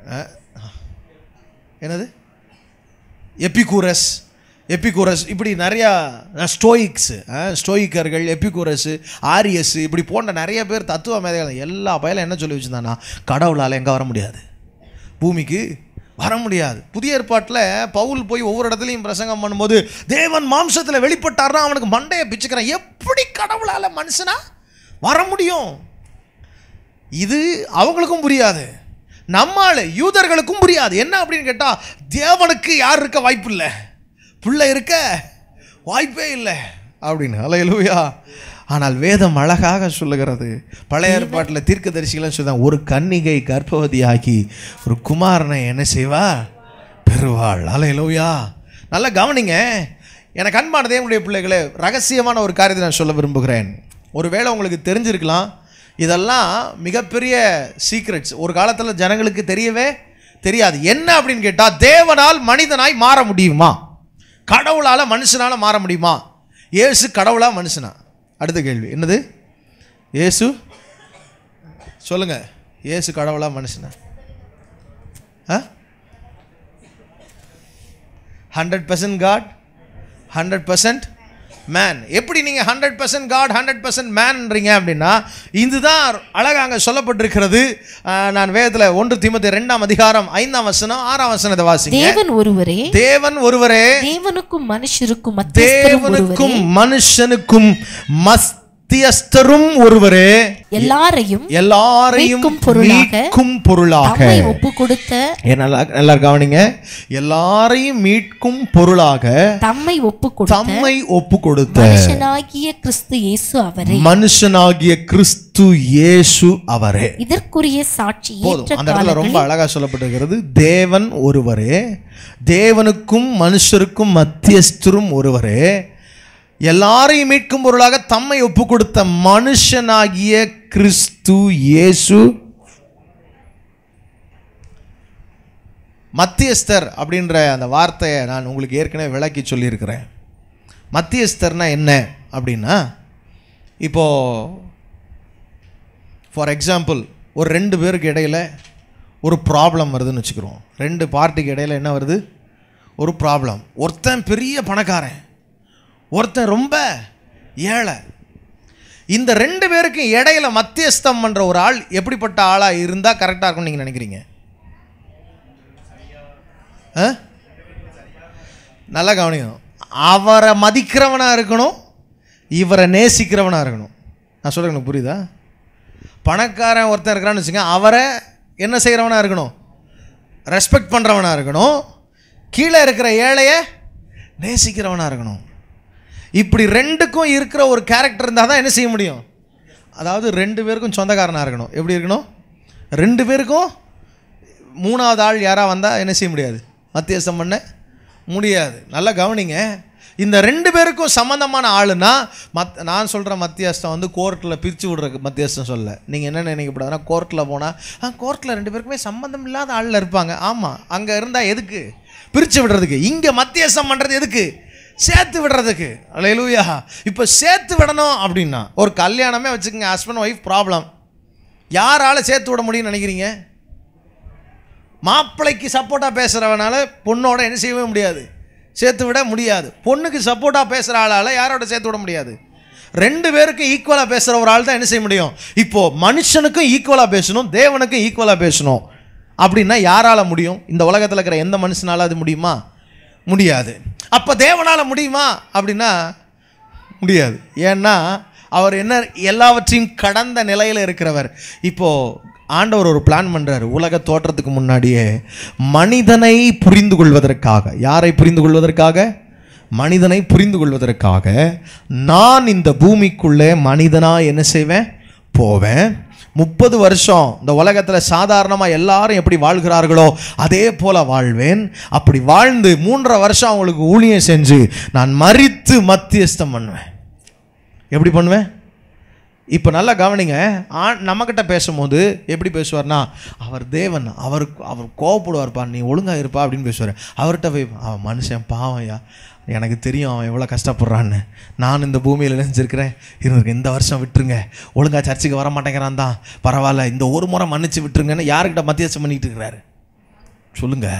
அஹ், என்னது எபிகூரஸ் எபிகூரஸ் இப்படி நிறையா ஸ்டோயிக்ஸு ஸ்டோயிக்கர்கள் எபிகூரஸ் ஆரியஸ் இப்படி போன்ற நிறைய பேர் தத்துவ மேதைகள் எல்லா பயலும் என்ன சொல்லி வச்சுருந்தானா கடவுளால் எங்கே வர முடியாது பூமிக்கு வர முடியாது புதிய ஏற்பாட்டில் பவுல் போய் ஒவ்வொரு இடத்துலையும் பிரசங்கம் பண்ணும்போது தேவன் மாம்சத்தில் வெளிப்பட்டார்னா அவனுக்கு மண்டையை பிச்சுக்கிறான் எப்படி கடவுளால் மனுஷனா வர முடியும் இது அவங்களுக்கும் புரியாது நம்மால் யூதர்களுக்கும் புரியாது என்ன அப்படின்னு கேட்டால் தேவனுக்கு யார் இருக்க வாய்ப்பு இல்லை பிள்ளை இருக்க வாய்ப்பே இல்லை அப்படின்னு அலையலூயா ஆனால் வேதம் அழகாக சொல்லுகிறது பழைய ஏற்பாட்டில் தீர்க்கதரிசிகளும் சொல்லுதான் ஒரு கன்னிகை கர்ப்பவதியாகி ஒரு குமாரனை என்ன செய்வா பெறுவாள் அலையலூயா நல்லா கவனிங்க எனக்கு அன்பான தேவனுடைய பிள்ளைகளே ரகசியமான ஒரு காரியத்தை நான் சொல்ல விரும்புகிறேன் ஒருவேளை உங்களுக்கு தெரிஞ்சிருக்கலாம் இதெல்லாம் மிகப்பெரிய சீக்ரெட்ஸ் ஒரு காலத்தில் ஜனங்களுக்கு தெரியவே தெரியாது என்ன அப்படின்னு கேட்டால் தேவனால் மனிதனாய் மாற முடியுமா கடவுளால் மனுஷனால் மாற முடியுமா இயேசு கடவுளா மனுஷனா அடுத்த கேள்வி என்னது இயேசு சொல்லுங்க இயேசு கடவுளா மனுஷனா ஆ hundred percent God hundred percent man எப்படி நீங்கள் hundred percent God hundred percent மேன்ன்றீங்க அப்படின்னா இதுதான் அழகாக அங்கே சொல்லப்பட்டிருக்கிறது ஆஹ், நான் வேதத்தில் ஒன்று தீமத்தி ரெண்டாம் அதிகாரம் ஐந்தாம் வசனம் ஆறாம் வசனத்தை வாசிங்க தேவன் ஒருவரே தேவன் ஒருவரே தேவனுக்கும் மனுஷருக்கும் மத்தியஸ்தரும் ஒருவரே தேவனுக்கும் மனுஷனுக்கும் மத்தியஸ்தரும் ஒருவரே எல்லாரையும் எல்லாரையும் மீட்கும் பொருளாக மீட்கும் பொருளாக தம்மை ஒப்பு கொடுத்த ஏன் நல்லா நல்லா கவனிங்க எல்லாரையும் மீட்கும் பொருளாக தம்மை ஒப்பு கொடுத்த தம்மை ஒப்பு கொடுத்த மனுஷனாகிய கிறிஸ்து இயேசு அவரே மனுஷனாகிய கிறிஸ்து இயேசு அவரே இதற்குரிய சாட்சி போதும் ஏற்ற அந்த இடத்துல ரொம்ப அழகா சொல்லப்பட்டிருக்கிறது தேவன் ஒருவரே தேவனுக்கும் மனுஷருக்கும் மத்தியஸ்தரும் ஒருவரே எல்லாரையும் மீட்கும் பொருளாக தம்மை ஒப்பு கொடுத்த மனுஷனாகிய கிறிஸ்து இயேசு மத்தியஸ்தர் அப்படின்ற அந்த வார்த்தையை நான் உங்களுக்கு ஏற்கனவே விளக்கி சொல்லியிருக்கிறேன் மத்தியஸ்தர்னா என்ன அப்படின்னா இப்போது ஃபார் எக்ஸாம்பிள் ஒரு ரெண்டு பேருக்கு இடையில ஒரு ப்ராப்ளம் வருதுன்னு வச்சுக்கிறோம் ரெண்டு பார்ட்டிக்கு இடையில என்ன வருது ஒரு ப்ராப்ளம் ஒருத்தன் பெரிய பணக்காரன் ஒருத்தன் ரொம்ப ஏழை இந்த ரெண்டு பேருக்கும் இடையில மத்தியஸ்தம் பண்ற ஒரு ஆள் எப்படிப்பட்ட ஆளாக இருந்தால் கரெக்டாக இருக்கும்னு நீங்கள் நினைக்கிறீங்க ஆ நல்லா கவனிக்கணும் அவரை மதிக்கிறவனாக இருக்கணும் இவரை நேசிக்கிறவனாக இருக்கணும் நான் சொல்கிறேன் எனக்கு புரியுதா பணக்காரன் ஒருத்தன் இருக்கிறான்னு வச்சுங்க அவரை என்ன செய்கிறவனாக இருக்கணும் ரெஸ்பெக்ட் பண்ணுறவனாக இருக்கணும் கீழே இருக்கிற ஏழையை நேசிக்கிறவனாக இருக்கணும் இப்படி ரெண்டுக்கும் இருக்கிற ஒரு கேரக்டர் இருந்தால் தான் என்ன செய்ய முடியும் அதாவது ரெண்டு பேருக்கும் சொந்தக்காரனாக இருக்கணும் எப்படி இருக்கணும் ரெண்டு பேருக்கும் மூணாவது ஆள் யாராக வந்தால் என்ன செய்ய முடியாது மத்தியஸ்தம் பண்ண முடியாது நல்லா கவனிங்க இந்த ரெண்டு பேருக்கும் சம்மந்தமான ஆளுனா மத் நான் சொல்கிற மத்தியஸ்தம் வந்து கோர்ட்டில் பிரித்து விடுற மத்தியஸ்தம் சொல்ல நீங்கள் என்ன நினைக்கக்கூடாதுன்னா கோர்ட்டில் போனால் ஆ கோர்ட்டில் ரெண்டு பேருக்குமே சம்மந்தம் இல்லாத ஆளில் இருப்பாங்க ஆமாம் அங்கே இருந்தால் எதுக்கு பிரித்து விடுறதுக்கு இங்கே மத்தியஸ்தம் பண்ணுறது எதுக்கு சேர்த்து விடுறதுக்கு அலையலூயா இப்போ சேர்த்து விடணும் அப்படின்னா ஒரு கல்யாணமே வச்சுக்கோங்க ஹஸ்பண்ட் ஒய்ஃப் ப்ராப்ளம் யாரால சேர்த்து விட முடியும்னு நினைக்கிறீங்க மாப்பிள்ளைக்கு சப்போர்ட்டாக பேசுகிறவனால பொண்ணோட என்ன செய்யவே முடியாது சேர்த்து விட முடியாது பொண்ணுக்கு சப்போர்ட்டாக பேசுகிற ஆளால் யாரோட சேர்த்து விட முடியாது ரெண்டு பேருக்கும் ஈக்குவலாக பேசுகிற ஒரு ஆள் தான் என்ன செய்ய முடியும் இப்போது மனுஷனுக்கும் ஈக்குவலாக பேசணும் தேவனுக்கும் ஈக்குவலாக பேசணும் அப்படின்னா யாரால் முடியும் இந்த உலகத்தில் இருக்கிற எந்த மனுஷனால அது முடியுமா முடியாது அப்போ தேவனால் முடியுமா அப்படின்னா முடியாது ஏன்னா அவர் என்ன எல்லாவற்றையும் கடந்த நிலையில் இருக்கிறவர் இப்போது ஆண்டவர் ஒரு பிளான் பண்ணுறாரு உலக தோற்றத்துக்கு முன்னாடியே மனிதனை புரிந்து கொள்வதற்காக யாரை புரிந்து கொள்வதற்காக மனிதனை புரிந்து கொள்வதற்காக நான் இந்த பூமிக்குள்ளே மனிதனாக என்ன செய்வேன் போவேன் முப்பது வருஷம் இந்த உலகத்தில் சாதாரணமாக எல்லாரும் எப்படி வாழ்கிறார்களோ அதே போல வாழ்வேன் அப்படி வாழ்ந்து மூன்றரை வருஷம் அவங்களுக்கு ஊழியம் செஞ்சு நான் மறித்து மத்தியஸ்தம் பண்ணுவேன் எப்படி பண்ணுவேன் இப்போ நல்லா கவனிங்க ஆண் நம்மக்கிட்ட பேசும்போது எப்படி பேசுவார்னா அவர் தேவன் அவருக்கு அவர் கோவப்படுவார்ப்பா நீ ஒழுங்காக இருப்பா அப்படின்னு பேசுவார் அவர்கிட்ட போய் அவன் மனுஷன் பாவம் ஐயா எனக்கு தெரியும் அவன் எவ்வளோ கஷ்டப்படுறான்னு நான் இந்த பூமியில் நினைச்சிருக்கிறேன் இவனுக்கு இந்த வருஷம் விட்டுருங்க ஒழுங்காக சர்ச்சுக்கு வர மாட்டேங்கிறான் தான் பரவாயில்ல இந்த ஒரு முறை மன்னிச்சு விட்டுருங்கன்னு யாருக்கிட்ட மத்தியஸ்தம் பண்ணிட்டு இருக்கிறாரு சொல்லுங்க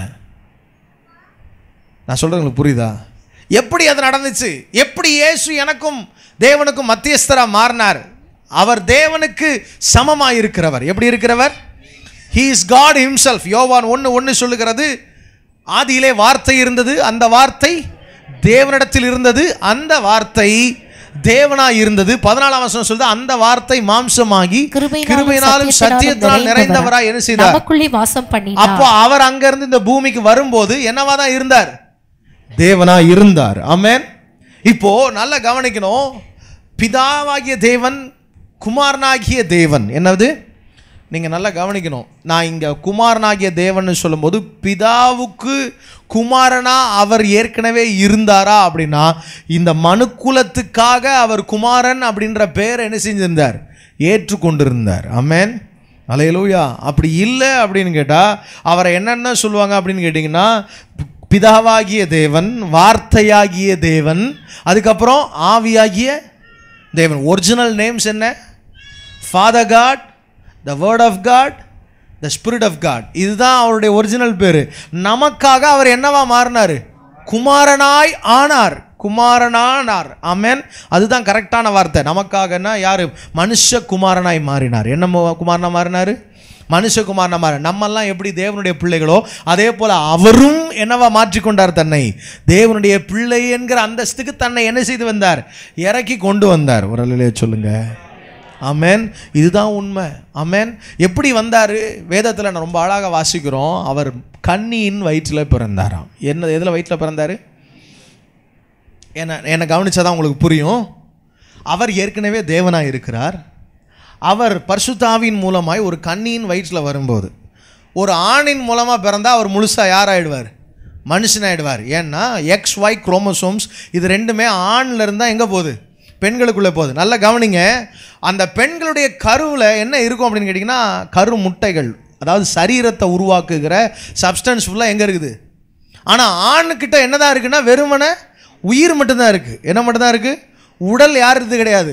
நான் சொல்றது உங்களுக்கு புரியுதா எப்படி அது நடந்துச்சு எப்படி இயேசு எனக்கும் தேவனுக்கும் மத்தியஸ்தரா மாறினார் அவர் தேவனுக்கு சமமாக இருக்கிறவர் எப்படி இருக்கிறவர் ஹீ இஸ் காட் himself யோவான் ஒன்று ஒன்று சொல்லுகிறது ஆதியிலே வார்த்தை இருந்தது அந்த வார்த்தை தேவனிடத்தில் இருந்தது அந்த வார்த்தை தேவனாய் இருந்தது பதினாலாம் வசனம் சொல்லுது அந்த வார்த்தை மாம்சமாகி கிருபையினாலும் சத்தியத்தினால் நிறைந்தவராய் என்ன செய்தார் நமக்குள்ளே வாசம் பண்ணினார் அப்போ அவர் அங்கிருந்து இந்த பூமிக்கு வரும்போது என்னவா தான் இருந்தார் தேவனா இருந்தார் ஆமென் இப்போ நல்லா கவனிக்கணும் பிதாவாகிய தேவன் குமாரனாகிய தேவன் என்னது நீங்க நல்லா கவனிக்கணும் நான் இங்க குமாரனாகிய தேவன் சொல்லும்போது பிதாவுக்கு குமாரனா அவர் ஏற்கனவே இருந்தாரா அப்படின்னா இந்த மனுக்குலத்துக்காக அவர் குமாரன் அப்படின்ற பேரை என்ன செஞ்சிருந்தார் ஏற்றுக்கொண்டிருந்தார் ஆமென் அலையலூயா அப்படி இல்லை அப்படின்னு கேட்டால் அவரை என்னென்ன சொல்லுவாங்க அப்படின்னு கேட்டிங்கன்னா பி- பிதாவாகிய தேவன் வார்த்தையாகிய தேவன் அதுக்கப்புறம் ஆவியாகிய தேவன் ஒரிஜினல் நேம்ஸ் என்ன father God the word of God the spirit of God இதுதான் அவருடைய ஒரிஜினல் பேர் நமக்காக அவர் என்னவா மாறினார் குமாரனாய் ஆனார் குமாரனானார் ஆமென் அதுதான் கரெக்டான வார்த்தை நமக்காகன்னா யார் மனுஷ குமாரனாய் மாறினார் என்ன மு- குமாரனா மாறினார் மனுஷகுமாரனா மாற நம்மெல்லாம் எப்படி தேவனுடைய பிள்ளைகளோ அதே போல அவரும் என்னவா மாற்றிக்கொண்டார் தன்னை தேவனுடைய பிள்ளை என்கிற அந்தஸ்துக்கு தன்னை என்ன செய்து வந்தார் இறக்கி கொண்டு வந்தார் ஒரு அலையிலே சொல்லுங்க ஆமென் இதுதான் உண்மை ஆமென் எப்படி வந்தார் வேதத்தில் நான் ரொம்ப அழகாக வாசிக்கிறோம் அவர் கன்னியின் வயிற்றில் பிறந்தாராம் என்ன எதில் வயிற்றில் பிறந்தார் என்ன என்னை கவனிச்சாதான் உங்களுக்கு புரியும் அவர் ஏற்கனவே தேவனாக இருக்கிறார் அவர் பரிசுத்தாவின் மூலமாய் ஒரு கன்னியின் வயிற்றில் வரும்போது ஒரு ஆணின் மூலமாக பிறந்தா அவர் முழுசாக யார் ஆயிடுவார் மனுஷனாயிடுவார் ஏன்னா எக்ஸ் ஒய் குரோமோசோம்ஸ் இது ரெண்டுமே ஆண்ல இருந்தால் எங்கே போகுது பெண்களுக்குள்ளே போகுது நல்லா கவனிங்க அந்த பெண்களுடைய கருவில் என்ன இருக்கும் அப்படின்னு கேட்டிங்கன்னா கரு முட்டைகள் அதாவது சரீரத்தை உருவாக்குகிற சப்ஸ்டன்ஸ் ஃபுல்லாக எங்கே இருக்குது ஆனால் ஆணுக்கிட்ட என்னதான் இருக்குன்னா வெறுமனே உயிர் மட்டும்தான் இருக்குது என்ன மட்டும்தான் இருக்குது உடல் யாருது கிடையாது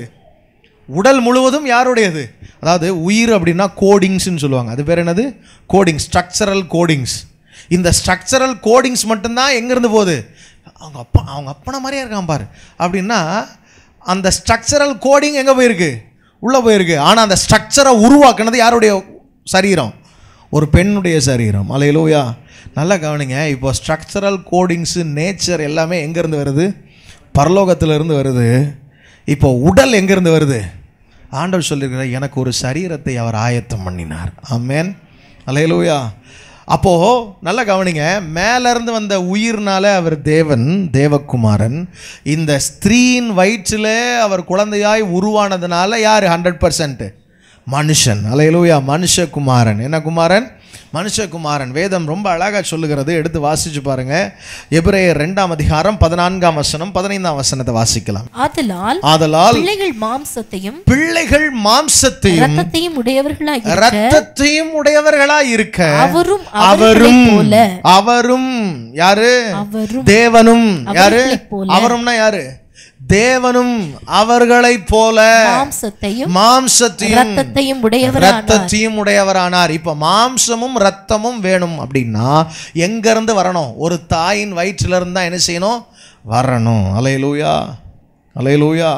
உடல் முழுவதும் யாருடையது அதாவது உயிர் அப்படின்னா கோடிங்ஸ்னு சொல்லுவாங்க அது பேர் என்னது கோடிங் ஸ்ட்ரக்சரல் கோடிங்ஸ் இந்த ஸ்ட்ரக்சரல் கோடிங்ஸ் மட்டும்தான் எங்கேருந்து போகுது அவங்க அப்பா அவங்க அப்பனை மாதிரியே இருக்கான் பாரு அப்படின்னா அந்த ஸ்ட்ரக்சரல் கோடிங் எங்கே போயிருக்கு உள்ளே போயிருக்கு ஆனால் அந்த ஸ்ட்ரக்சரை உருவாக்குனது யாருடைய சரீரம் ஒரு பெண்ணுடைய சரீரம் அலையிலோயா நல்லா கவனிங்க இப்போ ஸ்ட்ரக்சரல் கோடிங்ஸு நேச்சர் எல்லாமே எங்கேருந்து வருது பரலோகத்திலிருந்து வருது இப்போ உடல் எங்கேருந்து வருது ஆண்டவர் சொல்லியிருக்கிறார் எனக்கு ஒரு சரீரத்தை அவர் ஆயத்தம் பண்ணினார் ஆமென் அலையலூயா அப்போது நல்லா கவனிங்க மேலேருந்து வந்த உயிர்னால அவர் தேவன் தேவகுமாரன் இந்த ஸ்திரீயின் வயிற்றில் அவர் குழந்தையாய் உருவானதுனால யார் ஹண்ட்ரட் பர்சன்ட் மனுஷன் அலையலூயா மனுஷகுமாரன் என்ன குமாரன் மனுஷகுமாரன் வேதம் ரொம்ப அழகாக சொல்லுகிறது எடுத்து வாசிச்சு பாருங்க எபிரேயர் ரெண்டாம் அதிகாரம் பதினான்காம் வசனம் பதினைந்தாம் வசனத்தை வாசிக்கலாம் ஆதலால் ஆதலால் பிள்ளைகள் மாம்சத்தையும் பிள்ளைகள் மாம்சத்தையும் ரத்தத்தையும் உடையவர்களாய் இருக்க ரத்தத்தையும் உடையவர்களா இருக்க அவரும் அவரும் அவர்களைப் போல அவரும் யாரு அவரும் தேவனும் யாரு அவர்களைப் போல அவரும்னா யாரு தேவனும் அவர்களைப் போல மாம்சத்தையும் மாம்சத்தையும் ரத்தத்தையும் உடையவரான ரத்தத்தையும் உடையவரானார் இப்ப மாம்சமும் ரத்தமும் வேணும் அப்படின்னா எங்க இருந்து வரணும் ஒரு தாயின் வயிற்றில இருந்து தான் என்ன செய்யணும் வரணும் அலையலூயா அலையலூயா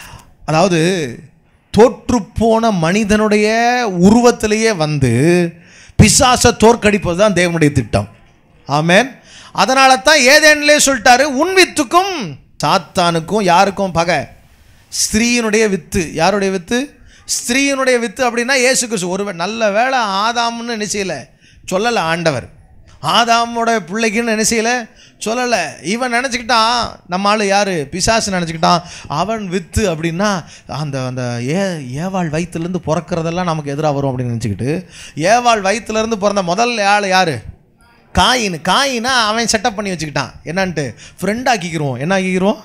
அதாவது தோற்றுப்போன மனிதனுடைய உருவத்திலேயே வந்து பிசாசை தோற்கடிப்பது தான் தேவனுடைய திட்டம் ஆமென் அதனால தான் ஏதேன்லே சொல்லிட்டாரு உன் வித்துக்கும் சாத்தானுக்கும் யாருக்கும் பகை ஸ்திரீயினுடைய வித்து யாருடைய வித்து ஸ்திரீயினுடைய வித்து அப்படின்னா இயேசு கிறிஸ்து ஒரு வே- நல்ல வேளை ஆதாம்னு என்ன செய்யல சொல்லலை ஆண்டவர் ஆதாமோட பிள்ளைக்குன்னு என்ன செய்யல சொல்லலை இவன் நினச்சிக்கிட்டான் நம்ம ஆளு யார் பிசாசு நினச்சிக்கிட்டான் அவன் வித்து அப்படின்னா அந்த அந்த ஏ ஏவாள் வயிற்றுலேருந்து பிறக்கிறதெல்லாம் நமக்கு எதிராக வரும் அப்படின்னு நினச்சிக்கிட்டு ஏவாள் வயிற்றுலேருந்து பிறந்த முதல் ஆள் யார் காயின் காயினா அவன் செட்டப் பண்ணி வச்சுக்கிட்டான் என்னன்ட்டு ஃப்ரெண்ட் ஆக்கிக்கிறோம் என்ன ஆக்கிக்கிறோம்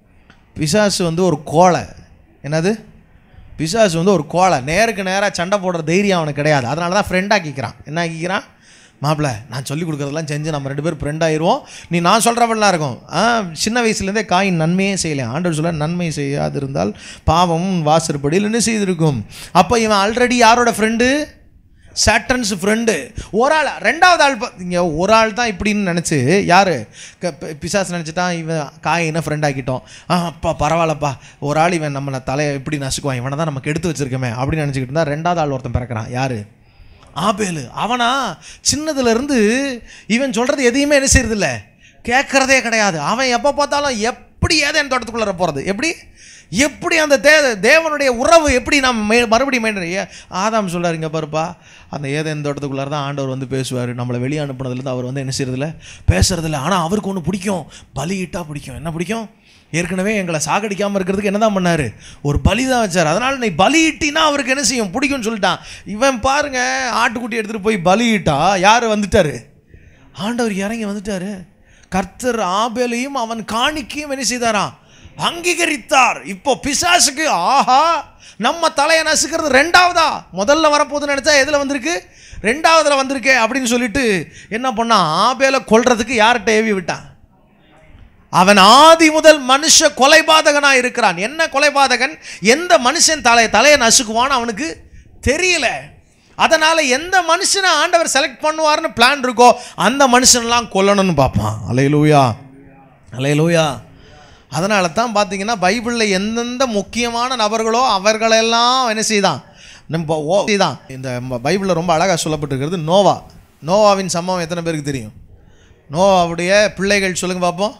பிசாசு வந்து ஒரு கோழை என்னது பிசாசு வந்து ஒரு கோழை நேருக்கு நேராக சண்டை போடுற தைரியம் அவனுக்கு கிடையாது அதனால தான் ஃப்ரெண்ட் ஆக்கிக்கிறான் என்ன ஆக்கிக்கிறான் மாப்பிள்ள நான் சொல்லி கொடுக்குறதெல்லாம் செஞ்சு நம்ம ரெண்டு பேரும் ஃப்ரெண்ட் ஆயிடுவோம் நீ நான் சொல்கிறவெல்லாம் இருக்கும் ஆ சின்ன வயசுலேருந்தே காயின் நன்மையே செய்யலாம் ஆண்டவர் சொல்ல நன்மை செய்யாது இருந்தால் பாவம் வாசற்படியில் என்ன செய்திருக்கும் அப்போ இவன் ஆல்ரெடி யாரோட ஃப்ரெண்டு சாட்டன்ஸ் ஃப்ரெண்டு ஒரு ஆள் ரெண்டாவது ஆள் பா- இங்க ஒரு ஆள் தான் இப்படின்னு நினச்சி யார் பிசாஸ் நினச்சிட்டான் இவன் காயினை ஃப்ரெண்ட் ஆக்கிட்டோம் ஆ அப்பா பரவாயில்லப்பா ஒரு ஆள் இவன் நம்மளை தலையை இப்படி நசுக்குவான் இவனை தான் நமக்கு எடுத்து வச்சிருக்கோமே அப்படின்னு நினச்சிக்கிட்டு இருந்தா ரெண்டாவது ஆள் ஒருத்தன் பிறக்கிறான் யார் ஆபேலு அவனா சின்னதுல இருந்து இவன் சொல்கிறது எதையுமே என்ன செய்யறதில்ல கேட்கறதே கிடையாது அவன் எப்போ பார்த்தாலும் எப்படி ஏதேன் தோட்டத்துக்குள்ளே போகிறது எப்படி எப்படி அந்த தே தேவனுடைய உறவு எப்படி நாம் மே மறுபடியும் மெயின் ஆதாம் சொல்றாரு இங்க பாருப்பா அந்த ஏதேன் தோட்டத்துக்குள்ளார தான் ஆண்டவர் வந்து பேசுவார் நம்மளை வெளியே அனுப்புனதுலேருந்து அவர் வந்து என்ன செய்யறதில்ல பேசுறதில்ல ஆனால் அவருக்கு ஒன்று பிடிக்கும் பலியிட்டா பிடிக்கும் என்ன பிடிக்கும் ஏற்கனவே எங்களை சாகடிக்காமல் இருக்கிறதுக்கு என்னதான் பண்ணாரு ஒரு பலி தான் வச்சார் அதனால நீ பலியிட்டினா அவருக்கு என்ன செய்யும் பிடிக்கும்னு சொல்லிட்டான் இவன் பாருங்க ஆட்டுக்குட்டி எடுத்துகிட்டு போய் பலியிட்டா யார் வந்துட்டாரு ஆண்டவர் இறங்கி வந்துட்டாரு கர்த்தர் ஆபேலையும் அவன் காணிக்கையும் என்ன செய்தாராம் அங்கீகரித்தார் இப்போ பிசாசுக்கு ஆஹா நம்ம தலையை நசுக்கிறது ரெண்டாவதா முதல்ல வரப்போகுதுன்னு நினச்சா எதில் வந்திருக்கு ரெண்டாவதுல வந்திருக்கே அப்படின்னு சொல்லிட்டு என்ன பண்ணான் ஆபேலை கொல்றதுக்கு யார்கிட்ட ஏவி விட்டான் அவன் ஆதி முதல் மனுஷ கொலைபாதகனா இருக்கிறான் என்ன கொலைபாதகன் எந்த மனுஷன் தலை தலையை நசுக்குவான்னு அவனுக்கு தெரியல அதனால எந்த மனுஷனை ஆண்டவர் செலக்ட் பண்ணுவார்னு பிளான் இருக்கோ அந்த மனுஷனெல்லாம் கொல்லணும்னு பார்ப்பான் அலையலூயா அலையலூயா அதனால தான் பார்த்தீங்கன்னா பைபிளில் எந்தெந்த முக்கியமான நபர்களோ அவர்களெல்லாம் என்ன செய்தான் நம்ம ஓ செய்தான் இந்த பைபிளில் ரொம்ப அழகாக சொல்லப்பட்டிருக்கிறது நோவா நோவாவின் சம்பவம் எத்தனை பேருக்கு தெரியும் நோவாவுடைய பிள்ளைகள் சொல்லுங்க பார்ப்போம்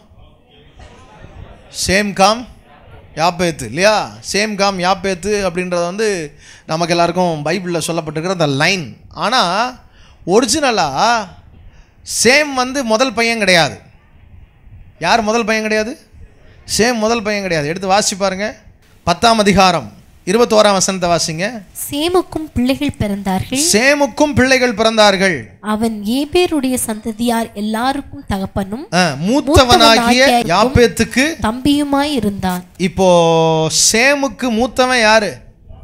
சேம் காம் யாப்பேத்து இல்லையா சேம் காம் யாப்பேத்து அப்படின்றது வந்து நமக்கு எல்லாருக்கும் பைபிளில் சொல்லப்பட்டிருக்கிற அந்த லைன் ஆனால் ஒரிஜினலாக சேம் வந்து முதல் பையன் கிடையாது யார் முதல் பையன் கிடையாது சேம் முதல் பையன் கிடையாது எடுத்து வாசி பாருங்க பத்தாம் அதிகாரம் இருபத்தோராம் வசனத்தை வாசிங்க சேமுக்கும் பிள்ளைகள் பிறந்தார்கள் சேமுக்கும் பிள்ளைகள் பிறந்தார்கள் அவன் ஏபேருடைய சந்ததியார் எல்லாருக்கும் தகப்பனும் ஆ, மூத்தவனாகிய மூத்தவனாகிய யாப்பேத்துக்கு தம்பியுமாய் இருந்தான் இப்போ சேமுக்கு மூத்தவன் யாரு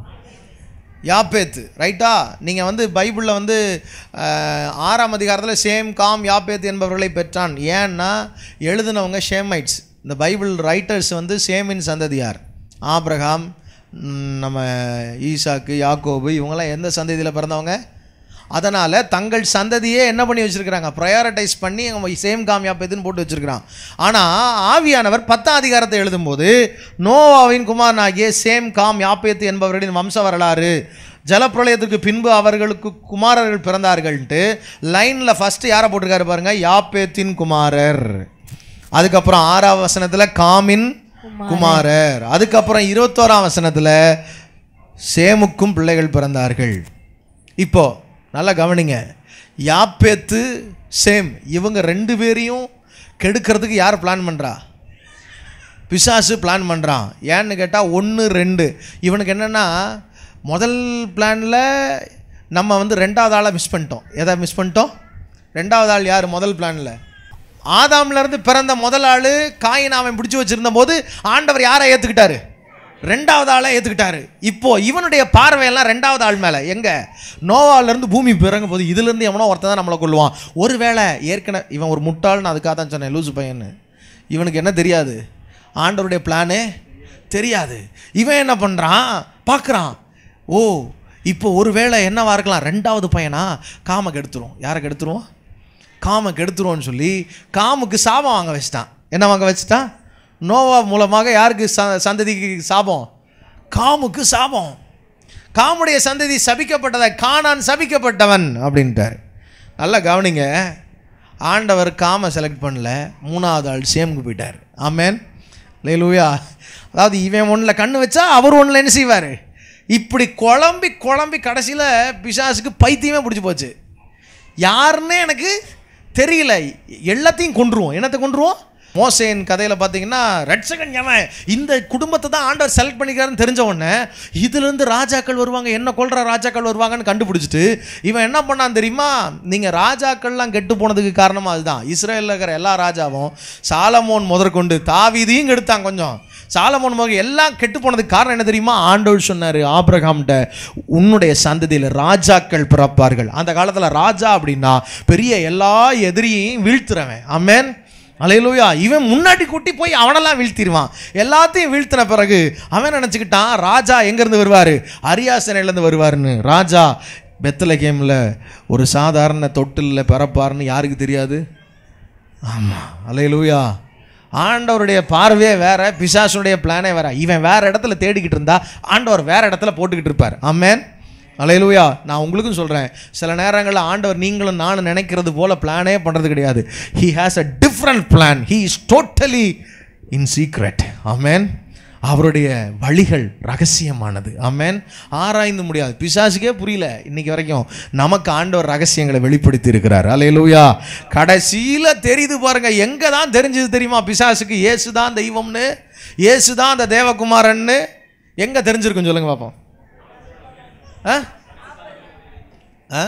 யாப்பேத்து ரைட்டா நீங்கள் வந்து பைபிளில் வந்து அஹ், ஆறாம் அதிகாரத்தில் சேம் காம் யாப்பேத் என்பவர்களை பெற்றான் ஏன்னா எழுதினவங்க ஷேமைட்ஸ் இந்த பைபிள் ரைட்டர்ஸ் வந்து சேமின் சந்ததியார் ஆபிரகாம் ம், நம்ம ஈசாக்கு யாக்கோபு இவங்கெல்லாம் எந்த சந்ததியில் பிறந்தவங்க அதனால் தங்கள் சந்ததியே என்ன பண்ணி வச்சுருக்கிறாங்க ப்ரையாரிட்டைஸ் பண்ணி அவங்க சேம் காம் யாப்பேத்துன்னு போட்டு வச்சுருக்கிறான் ஆனால் ஆவியானவர் பத்தாம் அதிகாரத்தை எழுதும்போது நோவாவின் குமாரனாகிய சேம் காம் யாப்பேத்து என்பவர்களின் வம்ச வரலாறு ஜலப்பிரளயத்துக்கு பின்பு அவர்களுக்கு குமாரர்கள் பிறந்தார்கள்ன்ட்டு லைனில் ஃபஸ்ட்டு யாரை போட்டிருக்காரு பாருங்க யாப்பேத்தின் குமாரர் அதுக்கப்புறம் ஆறாம் வசனத்தில் காமின் குமாரர் அதுக்கப்புறம் இருபத்தோராம் வசனத்தில் சேமுக்கும் பிள்ளைகள் பிறந்தார்கள் இப்போ நல்லா கவனிங்க யாப்பேத்து சேம் இவங்க ரெண்டு பேரையும் கெடுக்கிறதுக்கு யார் பிளான் பண்ணுறா பிசாசு பிளான் பண்ணுறான் ஏன்னு கேட்டால் ஒன்று ரெண்டு இவனுக்கு என்னென்னா முதல் பிளானில் நம்ம வந்து ரெண்டாவது ஆளை மிஸ் பண்ணிட்டோம் எதை மிஸ் பண்ணிட்டோம் ரெண்டாவது ஆள் யார் முதல் பிளானில் ஆதாம்ல இருந்து பிறந்த முதல் ஆள் காயின் அவன் பிடிச்சி வச்சிருந்த போது ஆண்டவர் யாரை ஏற்றுக்கிட்டாரு ரெண்டாவது ஆளை ஏற்றுக்கிட்டாரு இப்போ இவனுடைய பார்வையெல்லாம் ரெண்டாவது ஆள் மேலே எங்க நோவால இருந்து பூமி பிறங்க போது இதுலேருந்து எவனோ ஒருத்தன் தான் நம்மளை கொள்ளுவான் ஒருவேளை ஏற்கனவே இவன் ஒரு முட்டாள்னு அதுக்காக தான் சொன்னேன் லூசு பையன்னு இவனுக்கு என்ன தெரியாது ஆண்டவருடைய பிளானே தெரியாது இவன் என்ன பண்ணுறான் பார்க்குறான் ஓ இப்போ ஒருவேளை என்னவா இருக்கலாம் ரெண்டாவது பையனா காம கெடுத்துரும் யாரை கெடுத்துருவோம் காம கெடுத்துருவோன்னு சொல்லி காமுக்கு சாபம் வாங்க வச்சிட்டான் என்ன வாங்க வச்சிட்டான் நோவா மூலமாக யாருக்கு ச சந்ததிக்கு சாபம் காமுக்கு சாபம் காமுடைய சந்ததி சபிக்கப்பட்டதை காணான் சபிக்கப்பட்டவன் அப்படின்ட்டார் நல்லா கவனிங்க ஆண்டவர் காம செலக்ட் பண்ணல மூணாவது ஆள் சேமுக்கு போயிட்டார் ஆமேன் லேலூயா அதாவது இவன் ஒன்றில் கண்ணு வச்சா அவர் ஒன்றில் என்ன செய்வார் இப்படி குழம்பி குழம்பி கடைசியில் பிசாசுக்கு பைத்தியமே பிடிச்சி போச்சு யாருன்னே எனக்கு தெரியல எல்லாத்தையும் கொன்றுவோம் என்னத்தை கொன்றுவோம் மோசேன் கதையில் பார்த்தீங்கன்னா ரட்சகன் எவன் இந்த குடும்பத்தை தான் ஆண்டவர் செலக்ட் பண்ணிக்கிறாருன்னு தெரிஞ்ச உடனே இதுலேருந்து ராஜாக்கள் வருவாங்க என்ன கொள்கிற ராஜாக்கள் வருவாங்கன்னு கண்டுபிடிச்சிட்டு இவன் என்ன பண்ணான் தெரியுமா நீங்கள் ராஜாக்கள்லாம் கெட்டு போனதுக்கு காரணமாக அதுதான் இஸ்ரேலில் இருக்கிற எல்லா ராஜாவும் சாலமோன் முதற்கொண்டு தாவீதையும் கெடுத்தான் கொஞ்சம் சாலமோன் மகன் எல்லாம் கெட்டு போனதுக்கு காரணம் என்ன தெரியுமா ஆண்டவர் சொன்னார் ஆபிரகாம்கிட்ட உன்னுடைய சந்ததியில் ராஜாக்கள் பிறப்பார்கள் அந்த காலத்தில் ராஜா அப்படின்னா பெரிய எல்லா எதிரியையும் வீழ்த்துறவன் ஆமென் அலையிலூயா இவன் முன்னாடி கூட்டி போய் அவனெல்லாம் வீழ்த்திடுவான் எல்லாத்தையும் வீழ்த்தின பிறகு அவன் நினச்சிக்கிட்டான் ராஜா எங்கேருந்து வருவார் அரியாசனையிலேருந்து வருவாருன்னு ராஜா பெத்தலகேமில் ஒரு சாதாரண தொட்டிலில் பிறப்பாருன்னு யாருக்கு தெரியாது ஆமாம் அலையலூயா ஆண்டவருடைய பார்வையே வேற பிசாசுடைய பிளானே வேற இவன் வேற இடத்துல தேடிக்கிட்டு இருந்தா ஆண்டவர் வேற இடத்துல போட்டுக்கிட்டு இருப்பார் ஆமென் அலையலூயா நான் உங்களுக்கும் சொல்கிறேன் சில நேரங்களில் ஆண்டவர் நீங்களும் நானும் நினைக்கிறது போல பிளானே பண்ணுறது கிடையாது he has a different plan he is totally in secret ஆமென் அவருடைய வழிகள் ரகசியமானது ஆமென் ஆராய்ந்து முடியாது பிசாசுக்கே புரியல இன்னைக்கு வரைக்கும் நமக்கு ஆண்டவர் ரகசியங்களை வெளிப்படுத்தி இருக்கிறார் அலையலூயா கடைசியில் தெரியுது பாருங்க எங்க தான் தெரிஞ்சது தெரியுமா பிசாசுக்கு இயேசு தான் தெய்வம்னு இயேசு தான் அந்த தேவகுமாரன்னு எங்க தெரிஞ்சிருக்கும் சொல்லுங்க பார்ப்போம் ஆ ஆ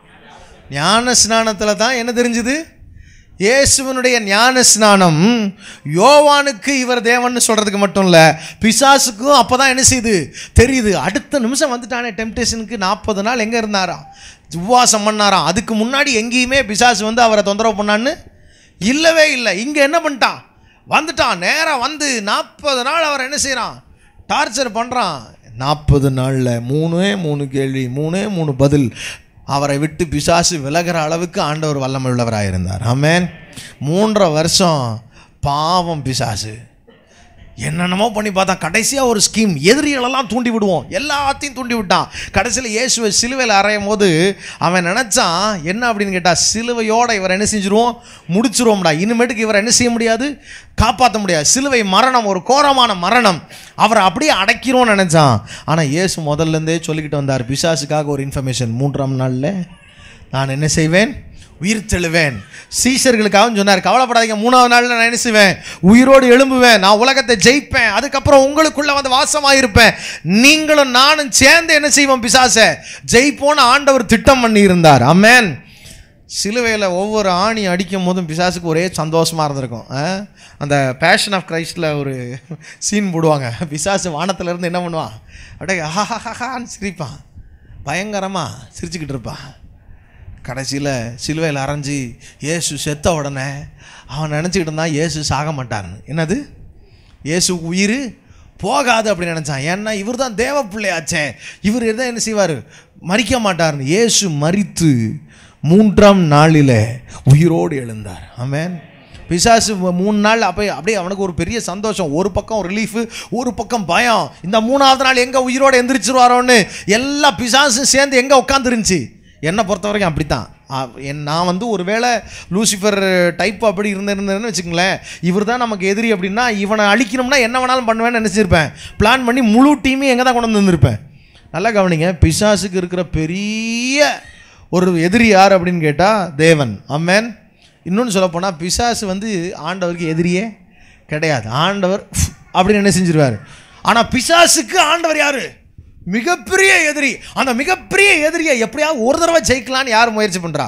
ஞான ஸ்நானத்தில் தான் என்ன தெரிஞ்சுது இயேசுவனுடைய ஞான ஸ்நானம் யோவானுக்கு இவர் தேவன்னு சொல்கிறதுக்கு மட்டும் இல்லை பிசாசுக்கும் அப்போ தான் என்ன செய்யுது தெரியுது அடுத்த நிமிஷம் வந்துட்டானே டெம்டேஷனுக்கு நாற்பது நாள் எங்கே இருந்தாராம் உபவாசம் பண்ணாராம் அதுக்கு முன்னாடி எங்கேயுமே பிசாசு வந்து அவரை தொந்தரவு பண்ணான்னு இல்லவே இல்லை இங்கே என்ன பண்ணிட்டான் வந்துட்டான் நேராக வந்து நாற்பது நாள் அவர் என்ன செய்கிறான் டார்ச்சர் பண்ணுறான் நாற்பது நாளில் மூணே மூணு கேள்வி மூணே மூணு பதில் அவரை விட்டு பிசாசு விலகிற அளவுக்கு ஆண்டவர் வல்லமை உள்ளவராக இருந்தார் ஆமென் மூன்றரை வருஷம் பாவம் பிசாசு என்னென்னமோ பண்ணி பார்த்தா கடைசியாக ஒரு ஸ்கீம் எதிரிகளெல்லாம் தூண்டி விடுவோம் எல்லாத்தையும் தூண்டி விட்டான் கடைசியில் இயேசுவை சிலுவையில் அறையும் போது அவன் நினச்சான் என்ன அப்படின்னு கேட்டால் சிலுவையோட இவரை என்ன செஞ்சிருவோம் முடிச்சிருவோம்டா இனிமேட்டுக்கு இவரை என்ன செய்ய முடியாது காப்பாற்ற முடியாது சிலுவை மரணம் ஒரு கோரமான மரணம் அவரை அப்படியே அடைக்கிறோம்னு நினச்சான் ஆனால் இயேசு முதல்லேருந்தே சொல்லிக்கிட்டு வந்தார் பிசாசுக்காக ஒரு இன்ஃபர்மேஷன் மூன்றாம் நாளில் நான் என்ன செய்வேன் உயிர் தெழுவேன் சீஷர்களுக்காகவும் சொன்னார் கவலைப்படாதீங்க மூணாவது நாளில் நான் என்ன செய்வேன் உயிரோடு எழும்புவேன் நான் உலகத்தை ஜெயிப்பேன் அதுக்கப்புறம் உங்களுக்குள்ள வந்து வாசமாயிருப்பேன் நீங்களும் நானும் சேர்ந்து என்ன செய்வோம் பிசாசை ஜெயிப்போன்னு ஆண்டவர் திட்டம் பண்ணி இருந்தார் அமேன் சிலுவையில் ஒவ்வொரு ஆணி அடிக்கும் போதும் பிசாசுக்கு ஒரே சந்தோஷமாக இருந்திருக்கும் ஆ? அந்த பேஷன் ஆஃப் கிரைஸ்டில் ஒரு சீன் போடுவாங்க பிசாசு வானத்துல இருந்து என்ன பண்ணுவான் அப்படியே ஹஹஹஹான்னு சிரிப்பான் பயங்கரமாக சிரிச்சுக்கிட்டு இருப்பான் கடைசியில் சிலுவையில் அரைஞ்சி இயேசு செத்த உடனே அவன் நினச்சிக்கிட்டு இருந்தான் இயேசு சாக மாட்டார்னு என்னது இயேசு உயிர் போகாது அப்படின்னு நினச்சான் ஏன்னா இவர் தான் தேவ பிள்ளையாச்சே இவர் எதை என்ன செய்வார் மறிக்க மாட்டார்னு இயேசு மறித்து மூன்றாம் நாளில் உயிரோடு எழுந்தார் ஆமென் பிசாசு மு- மூணு நாள் அப்போ அப்படியே அவனுக்கு ஒரு பெரிய சந்தோஷம் ஒரு பக்கம் ரிலீஃபு ஒரு பக்கம் பயம் இந்த மூணாவது நாள் எங்கே உயிரோடு எந்திரிச்சிருவாரோன்னு எல்லா பிசாசும் சேர்ந்து எங்கே உட்காந்துருந்துச்சு என்னை பொறுத்த வரைக்கும் அப்படித்தான் ஆ, என் நான் வந்து ஒருவேளை லூசிஃபர் டைப் அப்படி இருந்திருந்தேன்னு வச்சுக்கங்களேன் இவர் தான் நமக்கு எதிரி அப்படின்னா இவனை அழிக்கணும்னா என்ன வேணாலும் பண்ணுவேன்னு நினச்சிருப்பேன் பிளான் பண்ணி முழு டீமையும் எங்கே தான் கொண்டு வந்து வந்திருப்பேன் நல்லா கவனிங்க பிசாசுக்கு இருக்கிற பெரிய ஒரு எதிரி யார் அப்படின்னு கேட்டால் தேவன் அம்மேன் இன்னொன்று சொல்லப்போனால் பிசாசு வந்து ஆண்டவருக்கு எதிரியே கிடையாது ஆண்டவர் அப்படின்னு என்ன செஞ்சிருவார் ஆனால் பிசாசுக்கு ஆண்டவர் யாரு மிகப்பெரிய எதிரி அந்த மிகப்பெரிய எதிரியை எப்படியாவது ஒரு தடவை ஜெயிக்கலான்னு யார் முயற்சி பண்ணுறா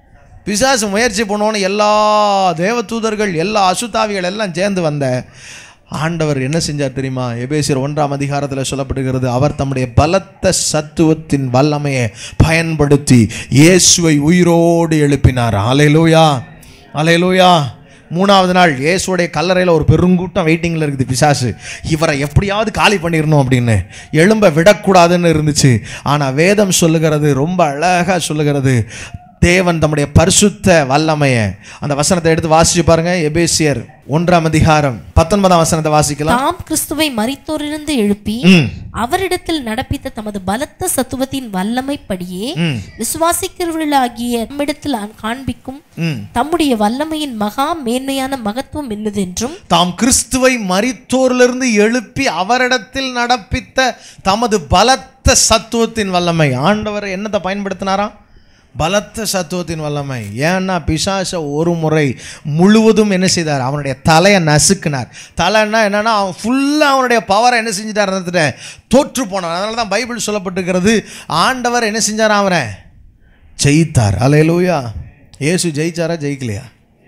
பிசாசு முயற்சி பண்ணுவோன்னு எல்லா தேவதூதர்கள் எல்லா அசுத்தாவிகள் எல்லாம் சேர்ந்து வந்த ஆண்டவர் என்ன செஞ்சார் தெரியுமா எபேசியர் ஒன்றாம் அதிகாரத்தில் சொல்லப்படுகிறது அவர் தம்முடைய பலத்த சத்துவத்தின் வல்லமையை பயன்படுத்தி இயேசுவை உயிரோடு எழுப்பினார் அலையலூயா அலையலூயா மூணாவது நாள் இயேசுடைய கல்லறையில் ஒரு பெருங்கூட்டம் வெயிட்டிங்கில் இருக்குது பிசாசு இவரை எப்படியாவது காலி பண்ணிடணும் அப்படின்னு எலும்ப விடக்கூடாதுன்னு இருந்துச்சு ஆனால் வேதம் சொல்லுகிறது ரொம்ப அழகாக சொல்லுகிறது தேவன் தம்முடைய பரிசுத்த வல்லமையை அந்த வசனத்தை எடுத்து வாசிச்சு பாருங்க எபேசியர் ஒன்றாம் அதிகாரம் பத்தொன்பதாம் வசனத்தை வாசிக்கலாம் தாம் கிறிஸ்துவை மரித்தோரிலிருந்து எழுப்பி ம் அவரிடத்தில் நடப்பித்த தமது பலத்த சத்துவத்தின் வல்லமைப்படியே ம் விசுவாசிக்கிறவர்களாகிய நம்மிடத்தில் காண்பிக்கும் ம் தம்முடைய வல்லமையின் மகா மேன்மையான மகத்துவம் என்னதென்றும் தாம் கிறிஸ்துவை மரித்தோரிலிருந்து எழுப்பி அவரிடத்தில் நடப்பித்த தமது பலத்த சத்துவத்தின் வல்லமை ஆண்டவர் என்னத்தை பயன்படுத்தினாராம் பலத்த சத்துவத்தின் வல்லமை ஏன்னா பிசாச ஒரு முறை முழுவதும் என்ன செய்தார் அவனுடைய தலையை நசுக்கினார் தலைன்னா என்னன்னா அவன் ஃபுல்லாக அவனுடைய பவரை என்ன செஞ்சிட்டார் இருந்துட்டு தோற்று போனான் அதனால தான் பைபிள் சொல்லப்பட்டிருக்கிறது ஆண்டவர் என்ன செஞ்சார் அவரை ஜெயித்தார் அலையலூயா இயேசு ஜெயிச்சாரா ஜெயிக்கலையா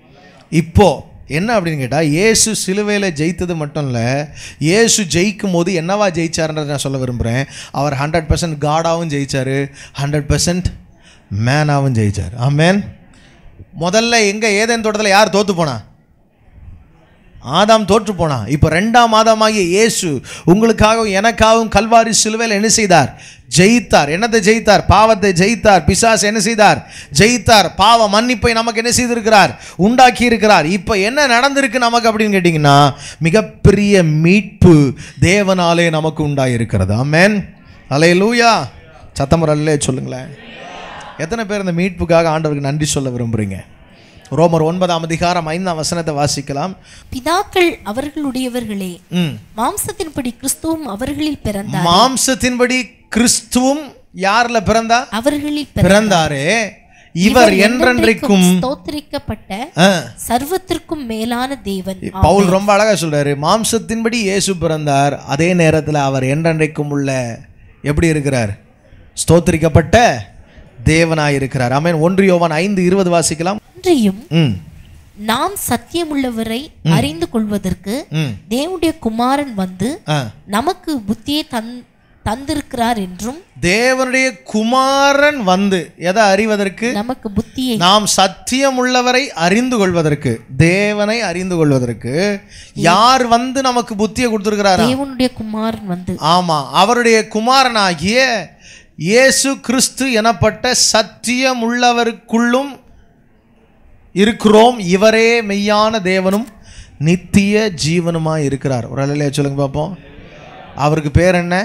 இப்போ என்ன அப்படின்னு கேட்டால் இயேசு சிலுவையில் ஜெயித்தது மட்டும் இல்லை இயேசு ஜெயிக்கும் போது என்னவா ஜெயிச்சாருன்றதை நான் சொல்ல விரும்புகிறேன் அவர் ஹண்ட்ரட் பர்சன்ட் காடாகவும் ஜெயிச்சார் ஹண்ட்ரட் பர்சன்ட் மேனாகவும் ஜெயிச்சார் ஆமேன் முதல்ல எங்கே ஏதேன் தோட்டத்தில் யார் தோத்து போனா ஆதாம் தோற்று போனான் இப்போ ரெண்டாம் ஆதாமாகிய இயேசு உங்களுக்காகவும் எனக்காகவும் கல்வாரி சிலுவையில் என்ன செய்தார் ஜெயித்தார் என்னத்தை ஜெயித்தார் பாவத்தை ஜெயித்தார் பிசாஸ் என்ன செய்தார் ஜெயித்தார் பாவ மன்னிப்பை நமக்கு என்ன செய்திருக்கிறார் உண்டாக்கி இருக்கிறார் இப்போ என்ன நடந்திருக்கு நமக்கு அப்படின்னு கேட்டிங்கன்னா மிகப்பெரிய மீட்பு தேவனாலே நமக்கு உண்டாயிருக்கிறது ஆமென் அலையலூயா சத்தமுறல்லே சொல்லுங்களேன் எத்தனை பேர் இந்த மீட்புக்காக ஆண்டவருக்கு நன்றி சொல்ல விரும்புகிறீங்க ரோமர் ஒன்பதாம் அதிகாரம் ஐந்தாம் வசனத்தை வாசிக்கலாம் பிதாக்கள் அவர்களுடையவர்களே ம் மாம்சத்தின்படி கிறிஸ்துவும் அவர்களில் பிறந்தார் மாம்சத்தின்படி கிறிஸ்துவும் யார்ல பிறந்தா அவர்களில் பிறந்தார். பிறந்தாரே இவர் என்றென்றைக்கும் ஸ்தோத்திரிக்கப்பட்ட ஆ, சர்வத்திற்கும் மேலான தேவன் பவுல் ரொம்ப அழகா சொல்றாரு மாம்சத்தின்படி இயேசு பிறந்தார் அதே நேரத்தில் அவர் என்றென்றைக்கும் உள்ள எப்படி இருக்கிறார் ஸ்தோத்திரிக்கப்பட்ட தேவனாய் இருக்கிறார் ஆமென் ஒன்று யோவான் ஐந்து இருபது வாசிக்கலாம் அன்றியும் ம் நாம் சத்தியமுள்ளவரை அறிந்து கொள்வதற்கு ம் தேவனுடைய குமாரன் வந்து ஆ நமக்கு புத்தியை தந் தந்திருக்கிறார் என்றும் தேவனுடைய குமாரன் வந்து எதை அறிவதற்கு நமக்கு புத்தியை நாம் சத்தியம் உள்ளவரை அறிந்து கொள்வதற்கு தேவனை அறிந்து கொள்வதற்கு யார் வந்து நமக்கு புத்தியை கொடுத்திருக்கிறாரா தேவனுடைய குமாரன் வந்து ஆமா அவருடைய குமாரனாகிய இயேசு கிறிஸ்து எனப்பட்ட சத்தியம் உள்ளவருக்குள்ளும் இருக்கிறோம் இவரே மெய்யான தேவனும் நித்திய ஜீவனுமாய் இருக்கிறார் ஒரு அலையிலே சொல்லுங்க பார்ப்போம் அவருக்கு பேர் என்ன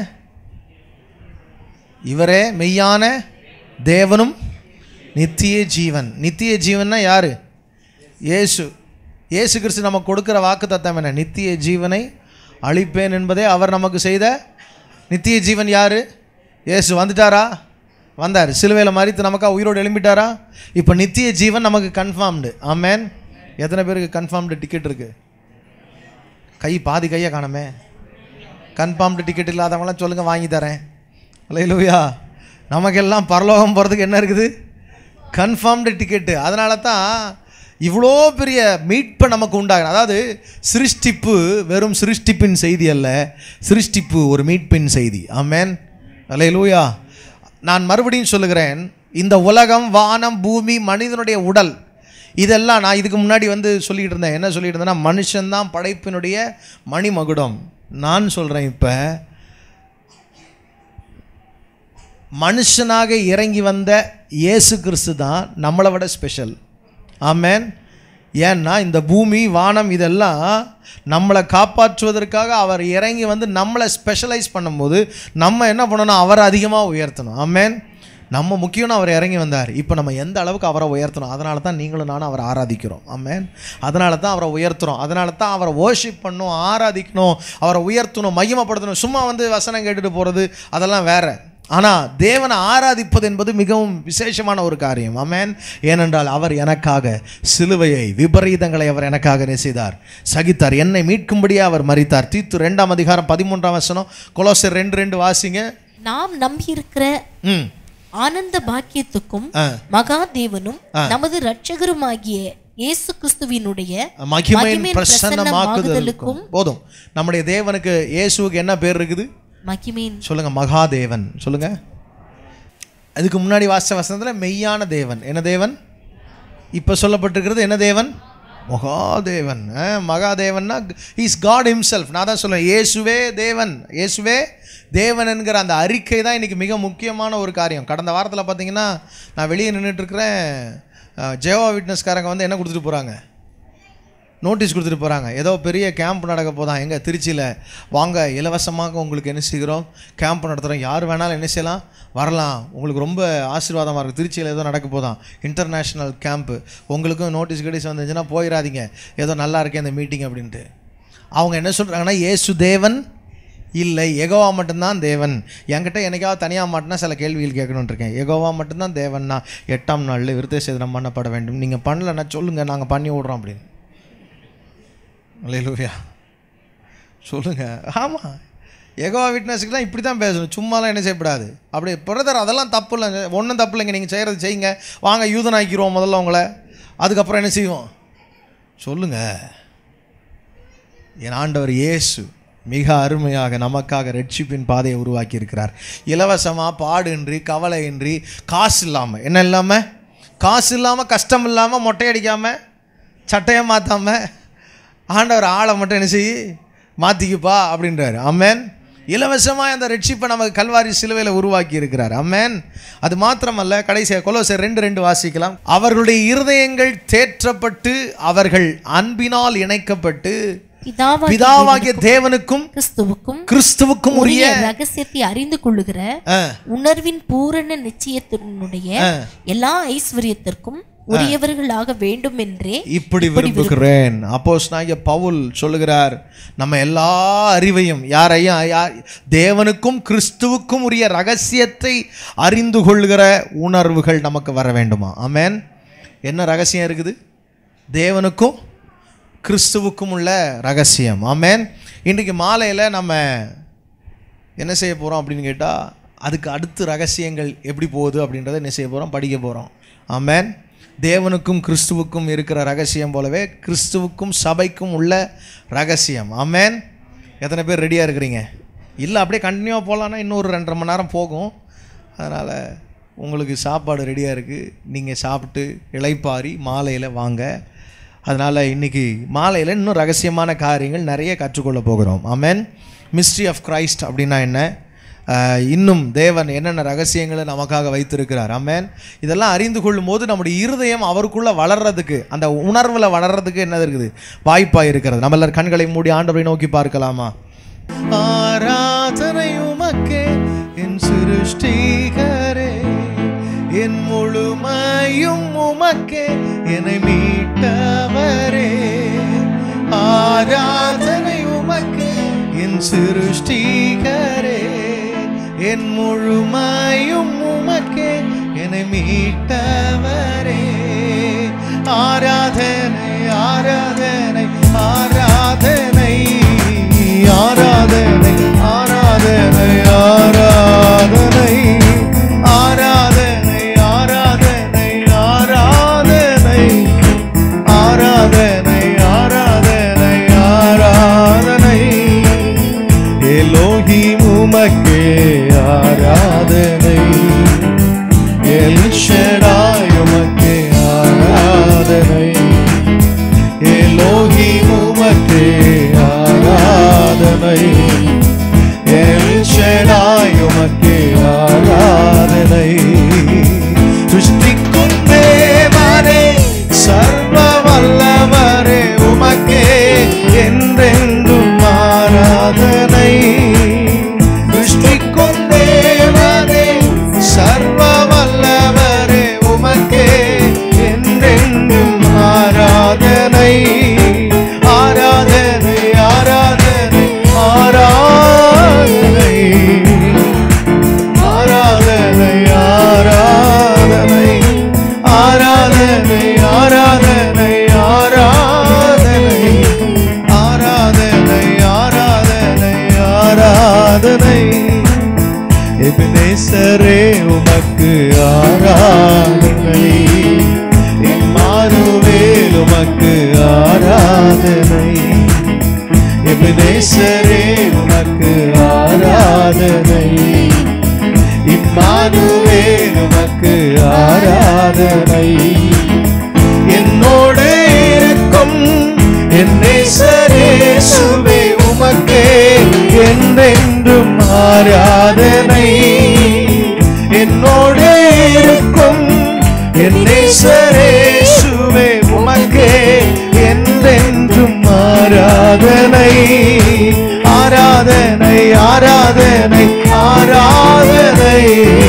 இவரே மெய்யான தேவனும் நித்திய ஜீவன் நித்திய ஜீவன்னா யாரு இயேசு இயேசு கிறிஸ்து நமக்கு கொடுக்கிற வாக்கு தத்தம் என்ன நித்திய ஜீவனை அழிப்பேன் என்பதே அவர் நமக்கு செய்த நித்திய ஜீவன் யாரு இயேசு வந்துட்டாரா வந்தார் சிலுவையில் மறித்து நமக்கா உயிரோடு எழும்பிட்டாரா இப்போ நித்திய ஜீவன் நமக்கு கன்ஃபார்ம்டு ஆமேன் எத்தனை பேருக்கு கன்ஃபார்ம்டு டிக்கெட் இருக்கு கை பாதி கையை காணமே கன்ஃபார்ம்டு டிக்கெட் இல்லாதவங்களாம் சொல்லுங்க வாங்கி தரேன் அல்லையிலூயா நமக்கெல்லாம் பரலோகம் போகிறதுக்கு என்ன இருக்குது கன்ஃபார்ம்டு டிக்கெட்டு அதனால தான் இவ்வளோ பெரிய மீட்பை நமக்கு உண்டாகும் அதாவது சிருஷ்டிப்பு வெறும் சிருஷ்டிப்பின் செய்தி அல்ல சிருஷ்டிப்பு ஒரு மீட்பின் செய்தி ஆமேன் அல்லையிலூயா நான் மறுபடியும் சொல்லுகிறேன் இந்த உலகம் வானம் பூமி மனிதனுடைய உடல் இதெல்லாம் நான் இதுக்கு முன்னாடி வந்து சொல்லிக்கிட்டு இருந்தேன் என்ன சொல்லிட்டு இருந்தேன்னா மனுஷன்தான் படைப்பினுடைய மணிமகுடம் நான் சொல்கிறேன் இப்போ மனுஷனாக இறங்கி வந்த இயேசு கிறிஸ்து தான் நம்மளை விட ஸ்பெஷல் ஆமேன் ஏன்னா இந்த பூமி வானம் இதெல்லாம் நம்மளை காப்பாற்றுவதற்காக அவர் இறங்கி வந்து நம்மளை ஸ்பெஷலைஸ் பண்ணும்போது நம்ம என்ன பண்ணணும் அவரை அதிகமாக உயர்த்தணும் ஆமேன் நம்ம முக்கியம்னு அவர் இறங்கி வந்தார் இப்போ நம்ம எந்த அளவுக்கு அவரை உயர்த்தணும் அதனால தான் நீங்களும் நானும் அவரை ஆராதிக்கிறோம் ஆமேன் அதனால தான் அவரை உயர்த்துறோம் அதனால தான் அவரை worship பண்ணணும் ஆராதிக்கணும் அவரை உயர்த்தணும் மகிமைப்படுத்தணும் சும்மா வந்து வசனம் கேட்டுட்டு போகிறது அதெல்லாம் வேற ஆனால் தேவனை ஆராதிப்பது என்பது மிகவும் விசேஷமான ஒரு காரியம் ஆமென் ஏனென்றால் அவர் எனக்காக சிலுவையை விபரீதங்களை அவர் எனக்காக நெசிதார் சகித்தார் என்னை மீட்கும்படியே அவர் மறித்தார் தீத்து ரெண்டாம் அதிகாரம் பதிமூன்றாம் வசனம் கொலோசர் ரெண்டு ரெண்டு வாசிங்க நாம் நம்பியிருக்கிற ம் ஆனந்த பாக்கியத்துக்கும் ஆ. மகாதேவனும் நமது இரட்சகருமாகிய இயேசு கிறிஸ்துவினுடைய மகிமையின் மகிமையின் பிரசன்னமாக்குதலுக்கும் போதும் நம்முடைய தேவனுக்கு இயேசுவுக்கு என்ன பேர் இருக்குது மகிமையின் சொல்லுங்க மகாதேவன் சொல்லுங்க அதுக்கு முன்னாடி வாச வசனத்தில் மெய்யான தேவன் என்ன தேவன் இப்போ சொல்லப்பட்டிருக்கிறது என்ன தேவன் மகாதேவன் ஆ, மகாதேவன்னா இஸ் காட் himself நான் தான் சொல்லுவேன் இயேசுவே தேவன் இயேசுவே தேவன் என்கிற அந்த அறிக்கை தான் இன்றைக்கி மிக முக்கியமான ஒரு காரியம் கடந்த வாரத்தில் பார்த்தீங்கன்னா நான் வெளியே நின்றுட்டு இருக்கிறேன் ஜெயவா விட்னஸ்காரங்க வந்து என்ன கொடுத்துட்டு போகிறாங்க நோட்டீஸ் கொடுத்துட்டு போகிறாங்க ஏதோ பெரிய கேம்ப் நடக்க போதான் எங்கே திருச்சியில் வாங்க இலவசமாக உங்களுக்கு என்ன செய்கிறோம் கேம்ப் நடத்துகிறோம் யார் வேணாலும் என்ன செய்யலாம் வரலாம் உங்களுக்கு ரொம்ப ஆசீர்வாதமாக இருக்கும் திருச்சியில் ஏதோ நடக்க போதான் இன்டர்நேஷ்னல் கேம்ப்பு உங்களுக்கும் நோட்டீஸ் கடிஸ் வந்துச்சுன்னா போயிடாதீங்க ஏதோ நல்லா இருக்கே இந்த மீட்டிங் அப்படின்ட்டு அவங்க என்ன சொல்கிறாங்கன்னா இயேசு தேவன் இல்லை எகோவா மட்டும்தான் தேவன் என்கிட்ட என்னைக்காவது தனியாக மாட்டினா சில கேள்விகள் கேட்கணும்னு இருக்கேன் எகோவா மட்டும்தான் தேவன்னா எட்டாம் நாளில் விருத்த சேதனம் பண்ணப்பட வேண்டும் நீங்கள் பண்ணலன்னா சொல்லுங்கள் நாங்கள் பண்ணி விட்றோம் அப்படின்னு அல்லேலூயா சொல்லுங்க ஆமாம் எகோவா விட்னஸுக்குலாம் இப்படி தான் பேசணும் சும்மாலாம் என்ன செய்யக்கூடாது அப்படி பிரதர் அதெல்லாம் தப்பு இல்லைங்க ஒன்றும் தப்பு இல்லைங்க நீங்கள் செய்கிறது செய்யுங்க வாங்க யூதனாக்கிடுவோம் முதல்ல உங்களை அதுக்கப்புறம் என்ன செய்வோம் சொல்லுங்க என் ஆண்டவர் இயேசு மிக அருமையாக நமக்காக ரட்சிப்பின் பாதையை உருவாக்கி இருக்கிறார் இலவசமாக பாடின்றி கவலையின்றி காசு இல்லாமல் என்ன இல்லாமல் காசு இல்லாமல் கஷ்டம் இல்லாமல் மொட்டை அடிக்காமல் சட்டையை மாற்றாமல் ஆண்டவர் ஆளை மட்டும் என்ன செய்யி மாற்றிக்குப்பா அப்படின்றாரு அம்மேன் இலவசமாக அந்த ரட்சிப்பை நமக்கு கல்வாரி சிலுவையில் உருவாக்கி இருக்கிறார் அம்மேன் அது மாத்திரமல்ல கடைசியாக கொலோசர் ரெண்டு ரெண்டு வாசிக்கலாம் அவர்களுடைய இருதயங்கள் தேற்றப்பட்டு அவர்கள் அன்பினால் இணைக்கப்பட்டு பிதாவாகிய பிதாவாகிய தேவனுக்கும் கிறிஸ்துவுக்கும் கிறிஸ்துவுக்கும் உரிய உரிய ரகசியத்தை அறிந்து கொள்ளுகிற ஆ, உணர்வின் பூரண நிச்சயத்தினுடைய ஆ. எல்லா ஐஸ்வர்யத்திற்கும் உரியவர்களாக வேண்டும் என்றே இப்படி விரும்புகிறேன் அப்போஸ் பவுல் சொல்லுகிறார் நம்ம எல்லா அறிவையும் யாரையும் யார் தேவனுக்கும் கிறிஸ்துவுக்கும் உரிய ரகசியத்தை அறிந்து கொள்கிற உணர்வுகள் நமக்கு வர வேண்டுமா ஆமென் என்ன ரகசியம் இருக்குது தேவனுக்கும் கிறிஸ்துவுக்கும் உள்ள ரகசியம் ஆமென் இன்றைக்கு மாலையில் நம்ம என்ன செய்ய போகிறோம் அப்படின்னு கேட்டால் அதுக்கு அடுத்து ரகசியங்கள் எப்படி போகுது அப்படின்றத என்ன செய்ய போகிறோம் படிக்க போகிறோம் ஆமென் தேவனுக்கும் கிறிஸ்துவுக்கும் இருக்கிற ரகசியம் போலவே கிறிஸ்துவுக்கும் சபைக்கும் உள்ள ரகசியம் ஆமென் எத்தனை பேர் ரெடியாக இருக்கிறீங்க இல்லை அப்படியே கண்டினியூவாக போகலான்னா இன்னொரு ரெண்டரை மணி நேரம் போகும் அதனால் உங்களுக்கு சாப்பாடு ரெடியாக இருக்குது நீங்கள் சாப்பிட்டு இளைப்பாரி மாலையில் வாங்க அதனால் இன்றைக்கி மாலையில் இன்னும் ரகசியமான காரியங்கள் நிறைய கற்றுக்கொள்ள போகிறோம் ஆமென் மிஸ்ட்ரி ஆஃப் கிரைஸ்ட் அப்படின்னா என்ன ஆஹ் இன்னும் தேவன் என்னென்ன ரகசியங்களை நமக்காக வைத்திருக்கிறார் ஆமென் இதெல்லாம் அறிந்து கொள்ளும் போது நம்முடைய இருதயம் அவருக்குள்ளே வளர்றதுக்கு அந்த உணர்வில் வளர்றதுக்கு என்ன இருக்குது வாய்ப்பாக இருக்கிறது நம்ம எல்லாரும் கண்களை மூடி ஆண்டவரை நோக்கி பார்க்கலாமா ஆராதனை உமக்கே என் சிருஷ்டிகரே என் முழுமையும் உமக்கே என்னை மீட்டவரே ஆராதனை உமக்கே என் சிருஷ்டிகரே என் முழுமையும் உமக்கே என்னை மீட்டவரே ஆராதனை ஆராதனை ஆராதனை ஆராதனை ஆராதனை ஆராதனை ஆராதனை ஆராதனை ஆராதனை ஆராதனை ஆராதனை ஆராதனை எலோஹிம் உமக்கே ஆராதனை எல் ஷடாய் உமக்கே ஆராதனை எலோஹிம் உமக்கே ஆராதனை எல் ஷடாய் உமக்கே ஆராதனை சிருஷ்டிக்கும் தேவனே சர்வ வல்லவரே உமக்கே என்றென்றும் ஆராதனை சிருஷ்டிக்கும் தேவனே சர்வ வல்லவரே உமக்கே என்றென்றும் ஆராதனை ஆராதனை ஆராதனை ஆராதனை ஆராதனை ஆராதனை ஆராதனை ஆராதனை ஆராதனை ஆராதனை ஆராதனை ஆராதனை எபினேசரே உமக்கு ஆராதனை இம்மானுவேல் உமக்கு ஆராதனை எபினேசரே உமக்கு ஆராதனை இம்மானுவேல் உமக்கு ஆராதனை என்னோடு இருக்கும் என் நேசரேசுவே உமக்கே என்றென்றும் ஆராதனை என்னோடு இருக்கும் என் நேசரேசுவே உமக்கே என்றென்றும் ஆராதனை ஆராதனை ஆராதனை ஆராதனை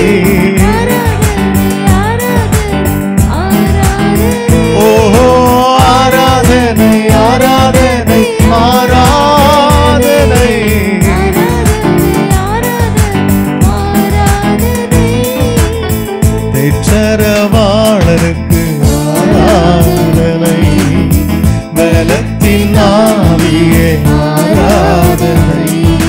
ஓஹோ ஆராதனை ஆராதனை ஆராதனை தேற்றரவாளருக்கு ஆராதனை பலத்தின் ஆவியே ஆராதனை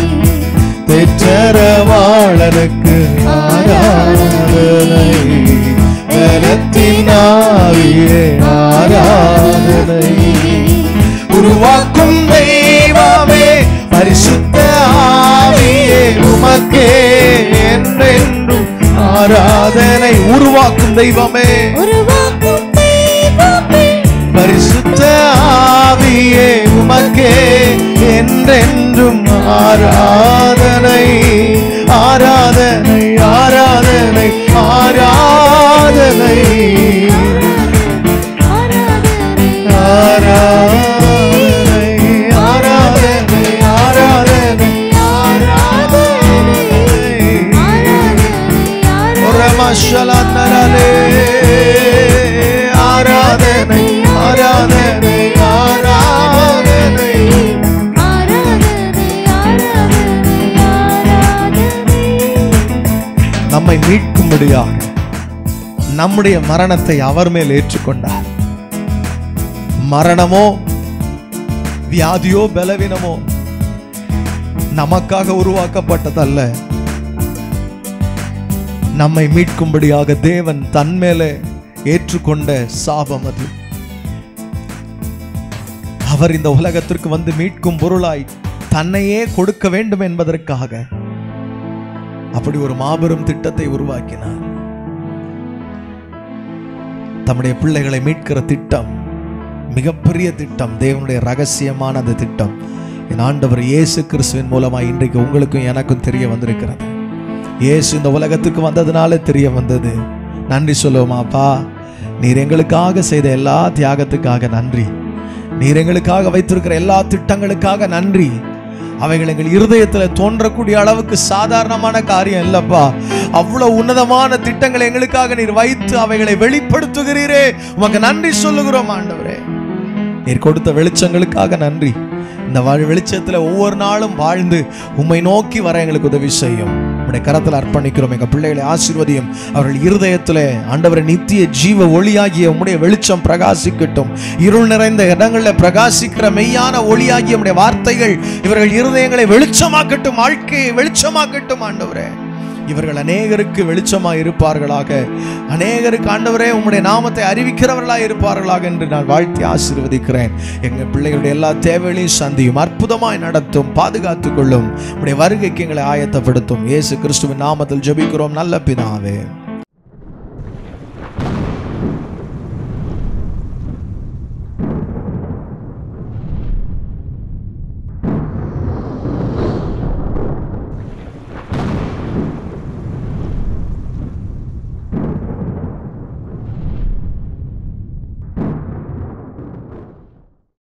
தேற்றரவாளனுக்கு ஆராதனை பலத்தின் ஆவியே ஆராதனை உருவாக்கும் தெய்வமே பரிசுத்த ஆவியே உமக்கே என்றென்றும் ஆராதனை உருவாக்கும் தெய்வமே பரிசுத்த ஆவியே உமக்கே என்றென்றும் ஆராதனை ஆராதனை ஆராதனை ஆராதனை ஆராதனை ஆராதனை ஆராதனை ஆராதனை ஒரமஷலன்னரலே ஆராதனை ஆராதனை ஆராதனை நம்மை மீட்கும்படியாக நம்முடைய மரணத்தை அவர் மேல் ஏற்றுக்கொண்டார் மரணமோ வியாதியோ பலவீனமோ நமக்காக உருவாக்கப்பட்டதல்ல நம்மை மீட்கும்படியாக தேவன் தன்மேலே ஏற்றுக்கொண்ட சாபம் அது அவர் இந்த உலகத்திற்கு வந்து மீட்கும் பொருளாய் தன்னையே கொடுக்க வேண்டும் என்பதற்காக அப்படி ஒரு மாபெரும் திட்டத்தை உருவாக்கினார் தம்முடைய பிள்ளைகளை மீட்கிற திட்டம் மிகப்பெரிய திட்டம் தேவனுடைய ரகசியமான அந்த திட்டம் என் ஆண்டவர் இயேசு கிறிஸ்துவின் மூலமாய் இன்றைக்கு உங்களுக்கும் எனக்கும் தெரிய வந்திருக்கிறது இயேசு இந்த உலகத்துக்கு வந்ததுனால தெரிய வந்தது நன்றி சொல்லுவோமாப்பா நீர் எங்களுக்காக செய்த எல்லா தியாகத்துக்காக நன்றி நீர் எங்களுக்காக வைத்திருக்கிற எல்லா திட்டங்களுக்காக நன்றி அவைகள் எங்கள் இருதயத்தில் தோன்றக்கூடிய அளவுக்கு சாதாரணமான காரியம் இல்லப்பா அவ்வளவு உன்னதமான திட்டங்களை எங்களுக்காக நீர் வைத்து அவைகளை வெளிப்படுத்துகிறீரே உமக்கு நன்றி சொல்லுகிறோம் ஆண்டவரே நீர் கொடுத்த வெளிச்சங்களுக்காக நன்றி இந்த வாழ் வெளிச்சத்தில் ஒவ்வொரு நாளும் வாழ்ந்து உம்மை நோக்கி வர எங்களுக்கு உதவி செய்யும் உம்முடைய கரத்தில் அர்ப்பணிக்கிறோம் எங்கள் பிள்ளைகளை ஆசீர்வதியும் அவர்கள் இருதயத்தில் ஆண்டவரை நித்திய ஜீவ ஒளியாகிய உம்முடைய வெளிச்சம் பிரகாசிக்கட்டும் இருள் நிறைந்த இடங்களில் பிரகாசிக்கிற மெய்யான ஒளியாகிய உம்முடைய வார்த்தைகள் இவர்கள் இருதயங்களை வெளிச்சமாக்கட்டும் வாழ்க்கையை வெளிச்சமாக்கட்டும் ஆண்டவரே இவர்கள் அநேகருக்கு வெளிச்சமாய் இருப்பார்களாக அநேகருக்கு ஆண்டவரே உம்முடைய நாமத்தை அறிவிக்கிறவர்களாய் இருப்பார்களாக என்று நான் வாழ்த்தி ஆசீர்வதிக்கிறேன் எங்கள் பிள்ளைகளுடைய எல்லா தேவைகளையும் சந்தியும் அற்புதமாய் நடத்தும் பாதுகாத்துக் கொள்ளும் உடைய வருகைக்கு எங்களை ஆயத்தப்படுத்தும் இயேசு கிறிஸ்துவின் நாமத்தில் ஜெபிக்கிறோம் நல்ல பிதாவே